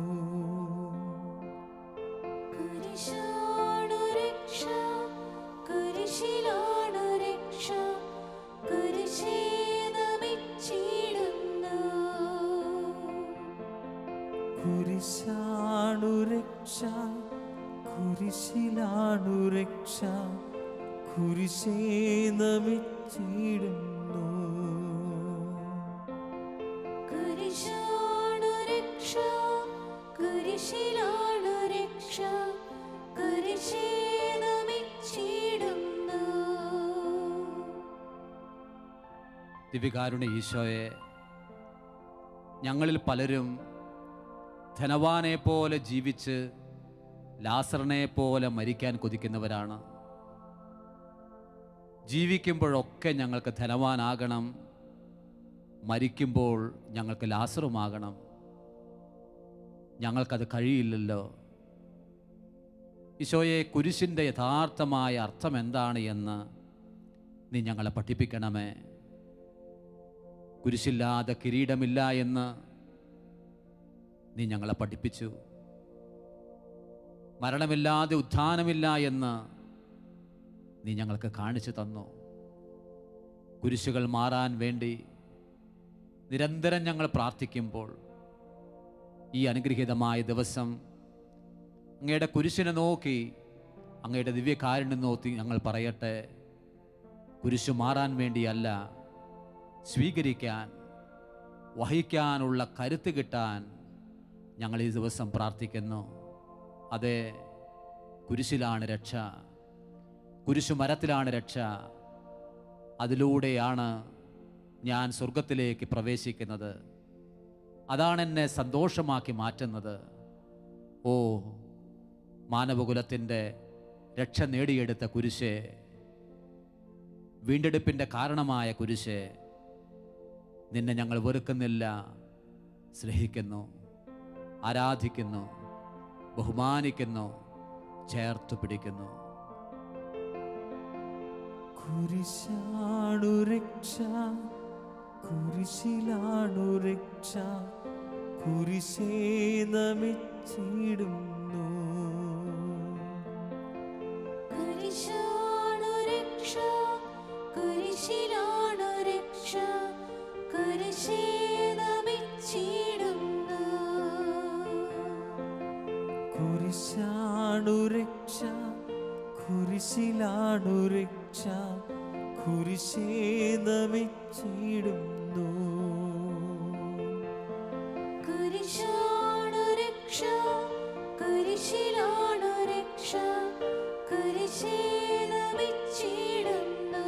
കുരിശാണു രക്ഷ കുരിശിലാണു രക്ഷ കുരിശേ നമിച്ചിടുന്നു
കുരിശാണു രക്ഷ കുരിശിലാണു രക്ഷ കുരിശേ നമിച്ചിടുന്നു
കുരിശാണു രക്ഷ കുരിശിലാണു രക്ഷ കുരിശേ നമിച്ചിടുന്നു
ദിവികാരുണ്യ ഈശോയെ ഞങ്ങളിൽ പലരും ധനവാനെ പോലെ ജീവിച്ച് ലാസറിനെ പോലെ മരിക്കാൻ കൊതിക്കുന്നവരാണ് ജീവിക്കുമ്പോഴൊക്കെ ഞങ്ങൾക്ക് ധനവാനാകണം മരിക്കുമ്പോൾ ഞങ്ങൾക്ക് ലാസറുമാകണം ഞങ്ങൾക്കത് കഴിയില്ലല്ലോ ഈശോയെ കുരിശിൻ്റെ യഥാർത്ഥമായ അർത്ഥം എന്താണ് എന്ന് നീ ഞങ്ങളെ പഠിപ്പിക്കണമേ കുരിശില്ലാതെ കിരീടമില്ല എന്ന് നീ ഞങ്ങളെ പഠിപ്പിച്ചു മരണമില്ലാതെ ഉത്ഥാനമില്ല എന്ന് നീ ഞങ്ങൾക്ക് കാണിച്ചു തന്നു കുരിശുകൾ മാറാൻ വേണ്ടി നിരന്തരം ഞങ്ങൾ പ്രാർത്ഥിക്കുമ്പോൾ ഈ അനുഗ്രഹീതമായ ദിവസം അങ്ങയുടെ കുരിശിനെ നോക്കി അങ്ങയുടെ ദിവ്യകാരുണ്യം നോക്കി ഞങ്ങൾ പറയട്ടെ കുരിശു മാറാൻ വേണ്ടിയല്ല സ്വീകരിക്കാൻ വഹിക്കാനുള്ള കരുത്ത് കിട്ടാൻ ഞങ്ങൾ ഈ ദിവസം പ്രാർത്ഥിക്കുന്നു അതെ കുരിശിലാണ് രക്ഷ കുരിശു മരത്തിലാണ് രക്ഷ അതിലൂടെയാണ് ഞാൻ സ്വർഗത്തിലേക്ക് പ്രവേശിക്കുന്നത് അതാണ് എന്നെ സന്തോഷമാക്കി മാറ്റുന്നത് ഓ മാനവകുലത്തിൻ്റെ രക്ഷ നേടിയെടുത്ത കുരിശേ വീണ്ടെടുപ്പിൻ്റെ കാരണമായ കുരിശേ നിന്നെ ഞങ്ങൾ വെറുക്കുന്നില്ല സ്നേഹിക്കുന്നു ആരാധിക്കുന്നു ബഹുമാനിക്കുന്നു ചേർത്തു പിടിക്കുന്നു
കുരിശാണു രക്ഷ കുരിശിലാണു രക്ഷ കുരിശേ നമിച്ചിടുന്നു
കുരിശാണു രക്ഷ കുരിശിലാണു രക്ഷ കുരിശേ നമിച്ചിടുന്നു
കുരിശാണു രക്ഷ കുരിശിലാണു രക്ഷ കുരിശേ നമിച്ചിടുന്നു
കുരിശാണു രക്ഷ കുരിശിലാണു രക്ഷ കുരിശേ നമിച്ചിടുന്നു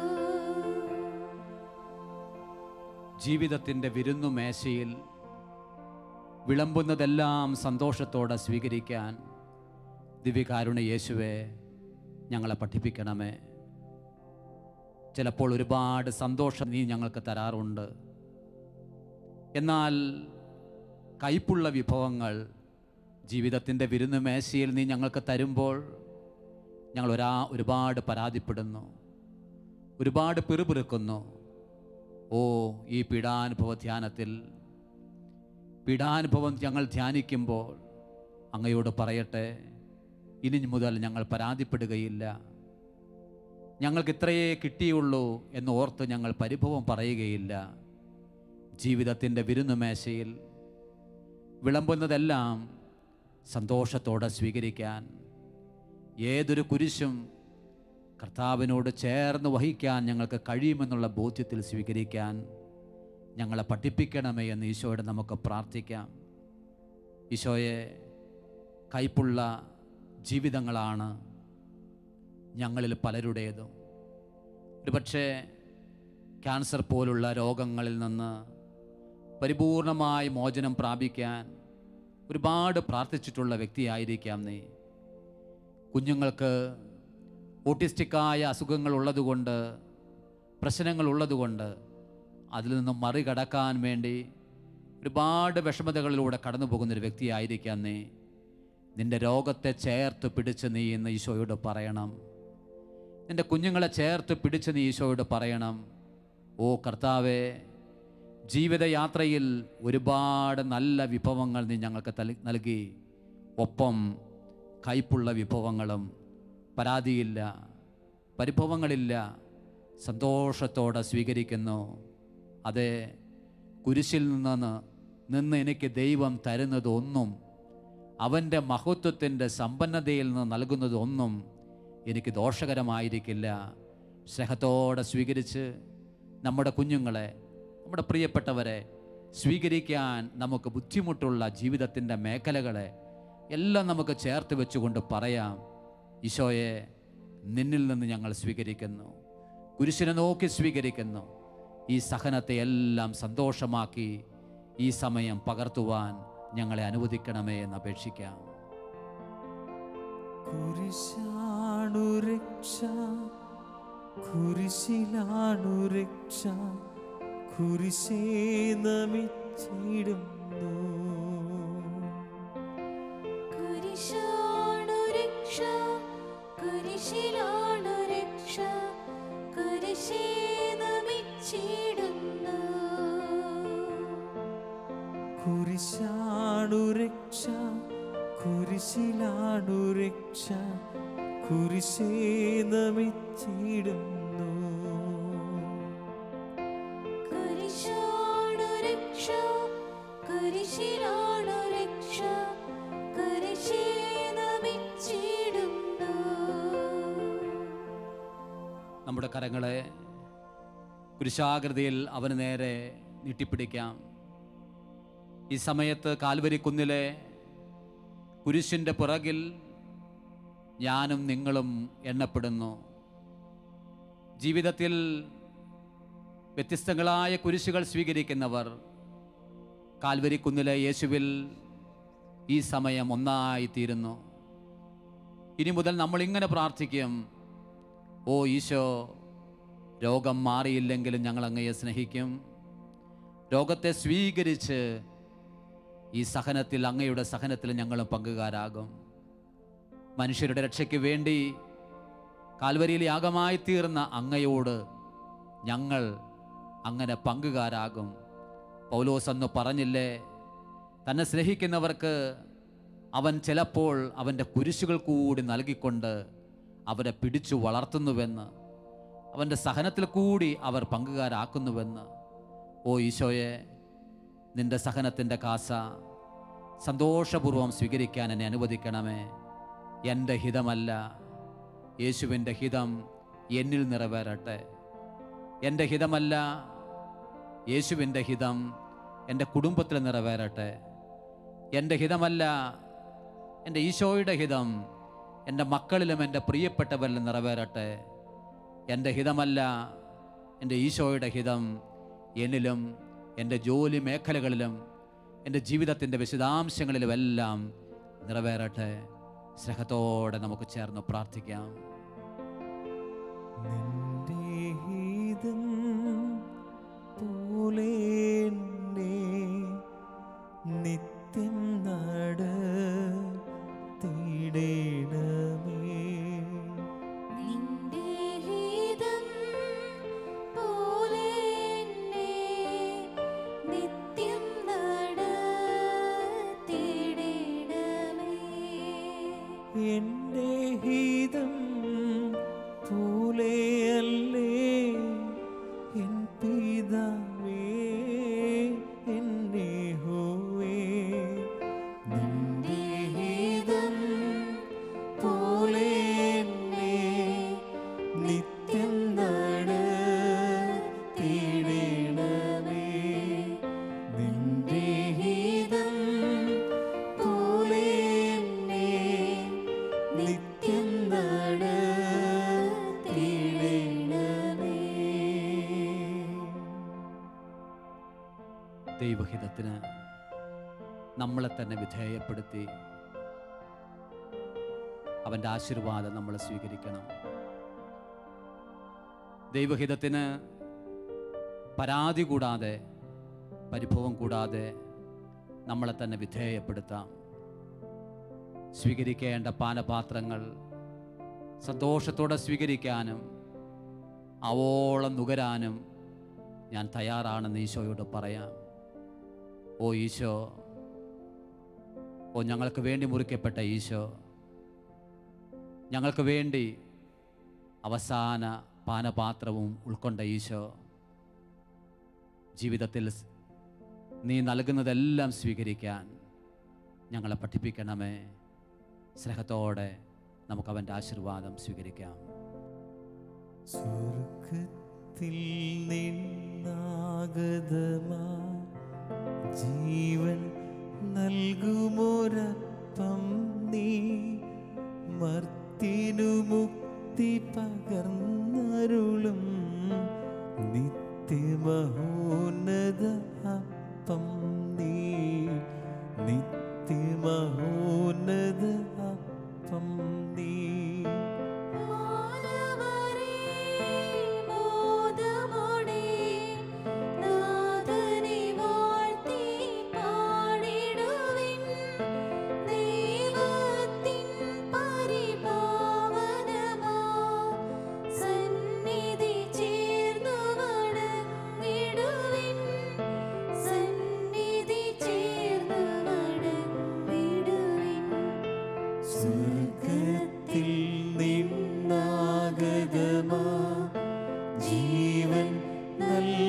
ജീവിതത്തിൻ്റെ വിരുന്നു മേശയിൽ വിളമ്പുന്നതെല്ലാം സന്തോഷത്തോടെ സ്വീകരിക്കാൻ ദിവ്യകാരുണ യേശുവെ ഞങ്ങളെ പഠിപ്പിക്കണമേ ചിലപ്പോൾ ഒരുപാട് സന്തോഷം നീ ഞങ്ങൾക്ക് തരാറുണ്ട് എന്നാൽ കയ്പുള്ള വിഭവങ്ങൾ ജീവിതത്തിൻ്റെ വിരുന്നു മേശയിൽ നീ ഞങ്ങൾക്ക് തരുമ്പോൾ ഞങ്ങൾ ഒരാ ഒരുപാട് പരാതിപ്പെടുന്നു ഒരുപാട് പിറുപിറുക്കുന്നു ഓ ഈ പീഡാനുഭവ ധ്യാനത്തിൽ പീഡാനുഭവം ഞങ്ങൾ ധ്യാനിക്കുമ്പോൾ അങ്ങയോട് പറയട്ടെ ഇനി മുതൽ ഞങ്ങൾ പരാതിപ്പെടുകയില്ല ഞങ്ങൾക്ക് ഇത്രയേ കിട്ടിയുള്ളൂ എന്ന് ഓർത്ത് ഞങ്ങൾ പരിഭവം പറയുകയില്ല ജീവിതത്തിൻ്റെ വിരുന്നുമേശയിൽ വിളമ്പുന്നതെല്ലാം സന്തോഷത്തോടെ സ്വീകരിക്കാൻ ഏതൊരു കുരിശും കർത്താവിനോട് ചേർന്ന് വഹിക്കാൻ ഞങ്ങൾക്ക് കഴിയുമെന്നുള്ള ബോധ്യത്തിൽ സ്വീകരിക്കാൻ ഞങ്ങളെ പഠിപ്പിക്കണമേ എന്ന് ഈശോയോട് നമുക്ക് പ്രാർത്ഥിക്കാം ഈശോയെ കയ്പുള്ള ജീവിതങ്ങളാണ് ഞങ്ങളിൽ പലരുടേതും ഒരുപക്ഷെ ക്യാൻസർ പോലുള്ള രോഗങ്ങളിൽ നിന്ന് പരിപൂർണമായി മോചനം പ്രാപിക്കാൻ ഒരുപാട് പ്രാർത്ഥിച്ചിട്ടുള്ള വ്യക്തിയായിരിക്കാം നീ കുഞ്ഞുങ്ങൾക്ക് ഓട്ടിസ്റ്റിക്കായ അസുഖങ്ങൾ ഉള്ളതുകൊണ്ട് പ്രശ്നങ്ങൾ ഉള്ളതുകൊണ്ട് അതിൽ നിന്നും മറികടക്കാൻ വേണ്ടി ഒരുപാട് വിഷമതകളിലൂടെ കടന്നു പോകുന്നൊരു വ്യക്തിയായിരിക്കാം നീ നിന്റെ രോഗത്തെ ചേർത്ത് പിടിച്ച് നീ ഇന്ന് ഈശോയോട് പറയണം നിന്റെ കുഞ്ഞുങ്ങളെ ചേർത്ത് പിടിച്ച് നീ ഈശോയോട് പറയണം ഓ കർത്താവേ ജീവിതയാത്രയിൽ ഒരുപാട് നല്ല വിഭവങ്ങൾ നീ ഞങ്ങൾക്ക് തൽ- നൽകി ഒപ്പം കയ്പുള്ള വിഭവങ്ങളും പരാതിയില്ല പരിഭവങ്ങളില്ല സന്തോഷത്തോടെ സ്വീകരിക്കുന്നു അതെ കുരിശിൽ നിന്ന് നിന്ന് എനിക്ക് ദൈവം തരുന്നതൊന്നും അവൻ്റെ മഹത്വത്തിൻ്റെ സമ്പന്നതയിൽ നിന്ന് നൽകുന്നതൊന്നും എനിക്ക് ദോഷകരമായിരിക്കില്ല സ്നേഹത്തോടെ സ്വീകരിച്ച് നമ്മുടെ കുഞ്ഞുങ്ങളെ നമ്മുടെ പ്രിയപ്പെട്ടവരെ സ്വീകരിക്കാൻ നമുക്ക് ബുദ്ധിമുട്ടുള്ള ജീവിതത്തിൻ്റെ മേഖലകളെ എല്ലാം നമുക്ക് ചേർത്ത് വെച്ചുകൊണ്ട് പറയാം ഈശോയെ നിന്നിൽ നിന്ന് ഞങ്ങൾ സ്വീകരിക്കുന്നു കുരിശിനെ നോക്കി സ്വീകരിക്കുന്നു ഈ സഹനത്തെ എല്ലാം സന്തോഷമാക്കി ഈ സമയം പകർത്തുവാൻ ഞങ്ങളെ അനുവദിക്കണമേ എന്ന് അപേക്ഷിക്കാം
കുരിശാണു രക്ഷ കുരിശിലാണു രക്ഷ കുരിശേ നമിച്ചിടുന്നു
കുരിശാണു രക്ഷ കുരിശിലാണു രക്ഷ കുരിശേ നമിച്ചിടുന്നു
കുരിശാണു രക്ഷ കുരിശിലാണു രക്ഷ കുരിശേ നമിച്ചിടുന്നു
കുരിശാണു രക്ഷ കുരിശിലാണു രക്ഷ കുരിശേ നമിച്ചിടുന്നു
നമ്മുടെ കരങ്ങളെ കുരിശാകൃതിയിൽ അവന് നേരെ നീട്ടിപ്പിടിക്കാം ഈ സമയത്ത് കാൽവരി കുന്നിലെ കുരിശിൻ്റെ പുറകിൽ ഞാനും നിങ്ങളും എണ്ണപ്പെടുന്നു ജീവിതത്തിൽ വ്യത്യസ്തങ്ങളായ കുരിശുകൾ സ്വീകരിക്കുന്നവർ കാൽവരി കുന്നിലെ യേശുവിൽ ഈ സമയം ഒന്നായി തീരുന്നു ഇനി മുതൽ നമ്മൾ ഇങ്ങനെ പ്രാർത്ഥിക്കും ഓ ഈശോ രോഗം മാറിയില്ലെങ്കിലും ഞങ്ങൾ അങ്ങയെ സ്നേഹിക്കും രോഗത്തെ സ്വീകരിച്ച് ഈ സഹനത്തിൽ അങ്ങയുടെ സഹനത്തിൽ ഞങ്ങളും പങ്കുകാരാകും മനുഷ്യരുടെ രക്ഷയ്ക്ക് വേണ്ടി കാൽവരിയിൽ യാഗമായി തീർന്ന അങ്ങയോട് ഞങ്ങൾ അങ്ങനെ പങ്കുകാരാകും പൗലോസ് അന്ന് പറഞ്ഞില്ലേ തന്നെ സ്നേഹിക്കുന്നവർക്ക് അവൻ ചിലപ്പോൾ അവൻ്റെ കുരിശുകൾ കൂടി നൽകിക്കൊണ്ട് അവരെ പിടിച്ചു വളർത്തുന്നുവെന്ന് അവൻ്റെ സഹനത്തിൽ കൂടി അവർ പങ്കുകാരാക്കുന്നുവെന്ന് ഓ ഈശോയെ നിന്റെ സഹനത്തിൻ്റെ കാസ സന്തോഷപൂർവ്വം സ്വീകരിക്കാൻ എന്നെ അനുവദിക്കണമേ എൻ്റെ ഹിതമല്ല യേശുവിൻ്റെ ഹിതം എന്നിൽ നിറവേറട്ടെ എൻ്റെ ഹിതമല്ല യേശുവിൻ്റെ ഹിതം എൻ്റെ കുടുംബത്തിൽ നിറവേറട്ടെ എൻ്റെ ഹിതമല്ല എൻ്റെ ഈശോയുടെ ഹിതം എൻ്റെ മക്കളിലും എൻ്റെ പ്രിയപ്പെട്ടവരിലും നിറവേറട്ടെ എൻ്റെ ഹിതമല്ല എൻ്റെ ഈശോയുടെ ഹിതം എന്നിലും എൻ്റെ ജോലി മേഖലകളിലും എൻ്റെ ജീവിതത്തിൻ്റെ വിശദാംശങ്ങളിലുമെല്ലാം നിറവേറട്ടെ സ്നേഹത്തോടെ നമുക്ക് ചേർന്ന് പ്രാർത്ഥിക്കാം
നിന്റെ ഹിതം പോലെ എന്നെ നിത്യം നട തീടേണമേ
നിന്റെ ഹിതം പോലെ എന്നെ നിത്യം നടത്തിയിടണമേ.
എന്റെ ഹിതം പോലെയല്ലേ എൻ പിതാവേ എന്നെ ഹോവേ നിന്റെ ഹിതം പോലെ എന്നെ നിത്യം നടത്തിയിടണമേ നിന്റെ ഹിതം പോലെ എന്നെ നിത്യം നടത്തിയിടണമേ
ദൈവഹിതത്തിന് നമ്മളെ തന്നെ വിധേയപ്പെടുത്തി അവൻ്റെ ആശീർവാദം നമ്മൾ സ്വീകരിക്കണം ദൈവഹിതത്തിന് പരാതി കൂടാതെ പരിഭവം കൂടാതെ നമ്മളെ തന്നെ വിധേയപ്പെടുത്താം സ്വീകരിക്കേണ്ട പാനപാത്രങ്ങൾ സന്തോഷത്തോടെ സ്വീകരിക്കാനും അവോളം നുകരാനും ഞാൻ തയ്യാറാണെന്ന് ഈശോയോട് പറയാം ഓ ഈശോ ഓ ഞങ്ങൾക്ക് വേണ്ടി മുറിക്കപ്പെട്ട ഈശോ ഞങ്ങൾക്ക് വേണ്ടി അവസാന പാനപാത്രവും ഉൾക്കൊണ്ട ഈശോ ജീവിതത്തിൽ സ് നീ നൽകുന്നതെല്ലാം സ്വീകരിക്കാൻ ഞങ്ങളെ പഠിപ്പിക്കണമേ സ്നേഹത്തോടെ നമുക്ക് അവൻ്റെ ആശീർവാദം സ്വീകരിക്കാം
സ്വർഗത്തിൽ നിന്നാഗതമാ ജീവൻ നൽകുമൊരപ്പം നീ മർത്തിനു മുക്തി പകർന്നരുളും നിത്യമഹോന്നത അപ്പം നീ നിത്യമഹോന്നത അപ്പം നീ
മാനവരേ മോദമോടെ നാഥനെ വാഴ്ത്തി പാടിടുവിൻ ദൈവത്തിൻ പരിപാവനമാ സന്നിധി ചേർന്നു വണങ്ങിടുവിൻ സന്നിധി ചേർന്നു വണങ്ങിടുവിൻ
സ്വർഗത്തിൽ നിന്നാഗതമാ ജീവൻ നൽകുമൊരപ്പം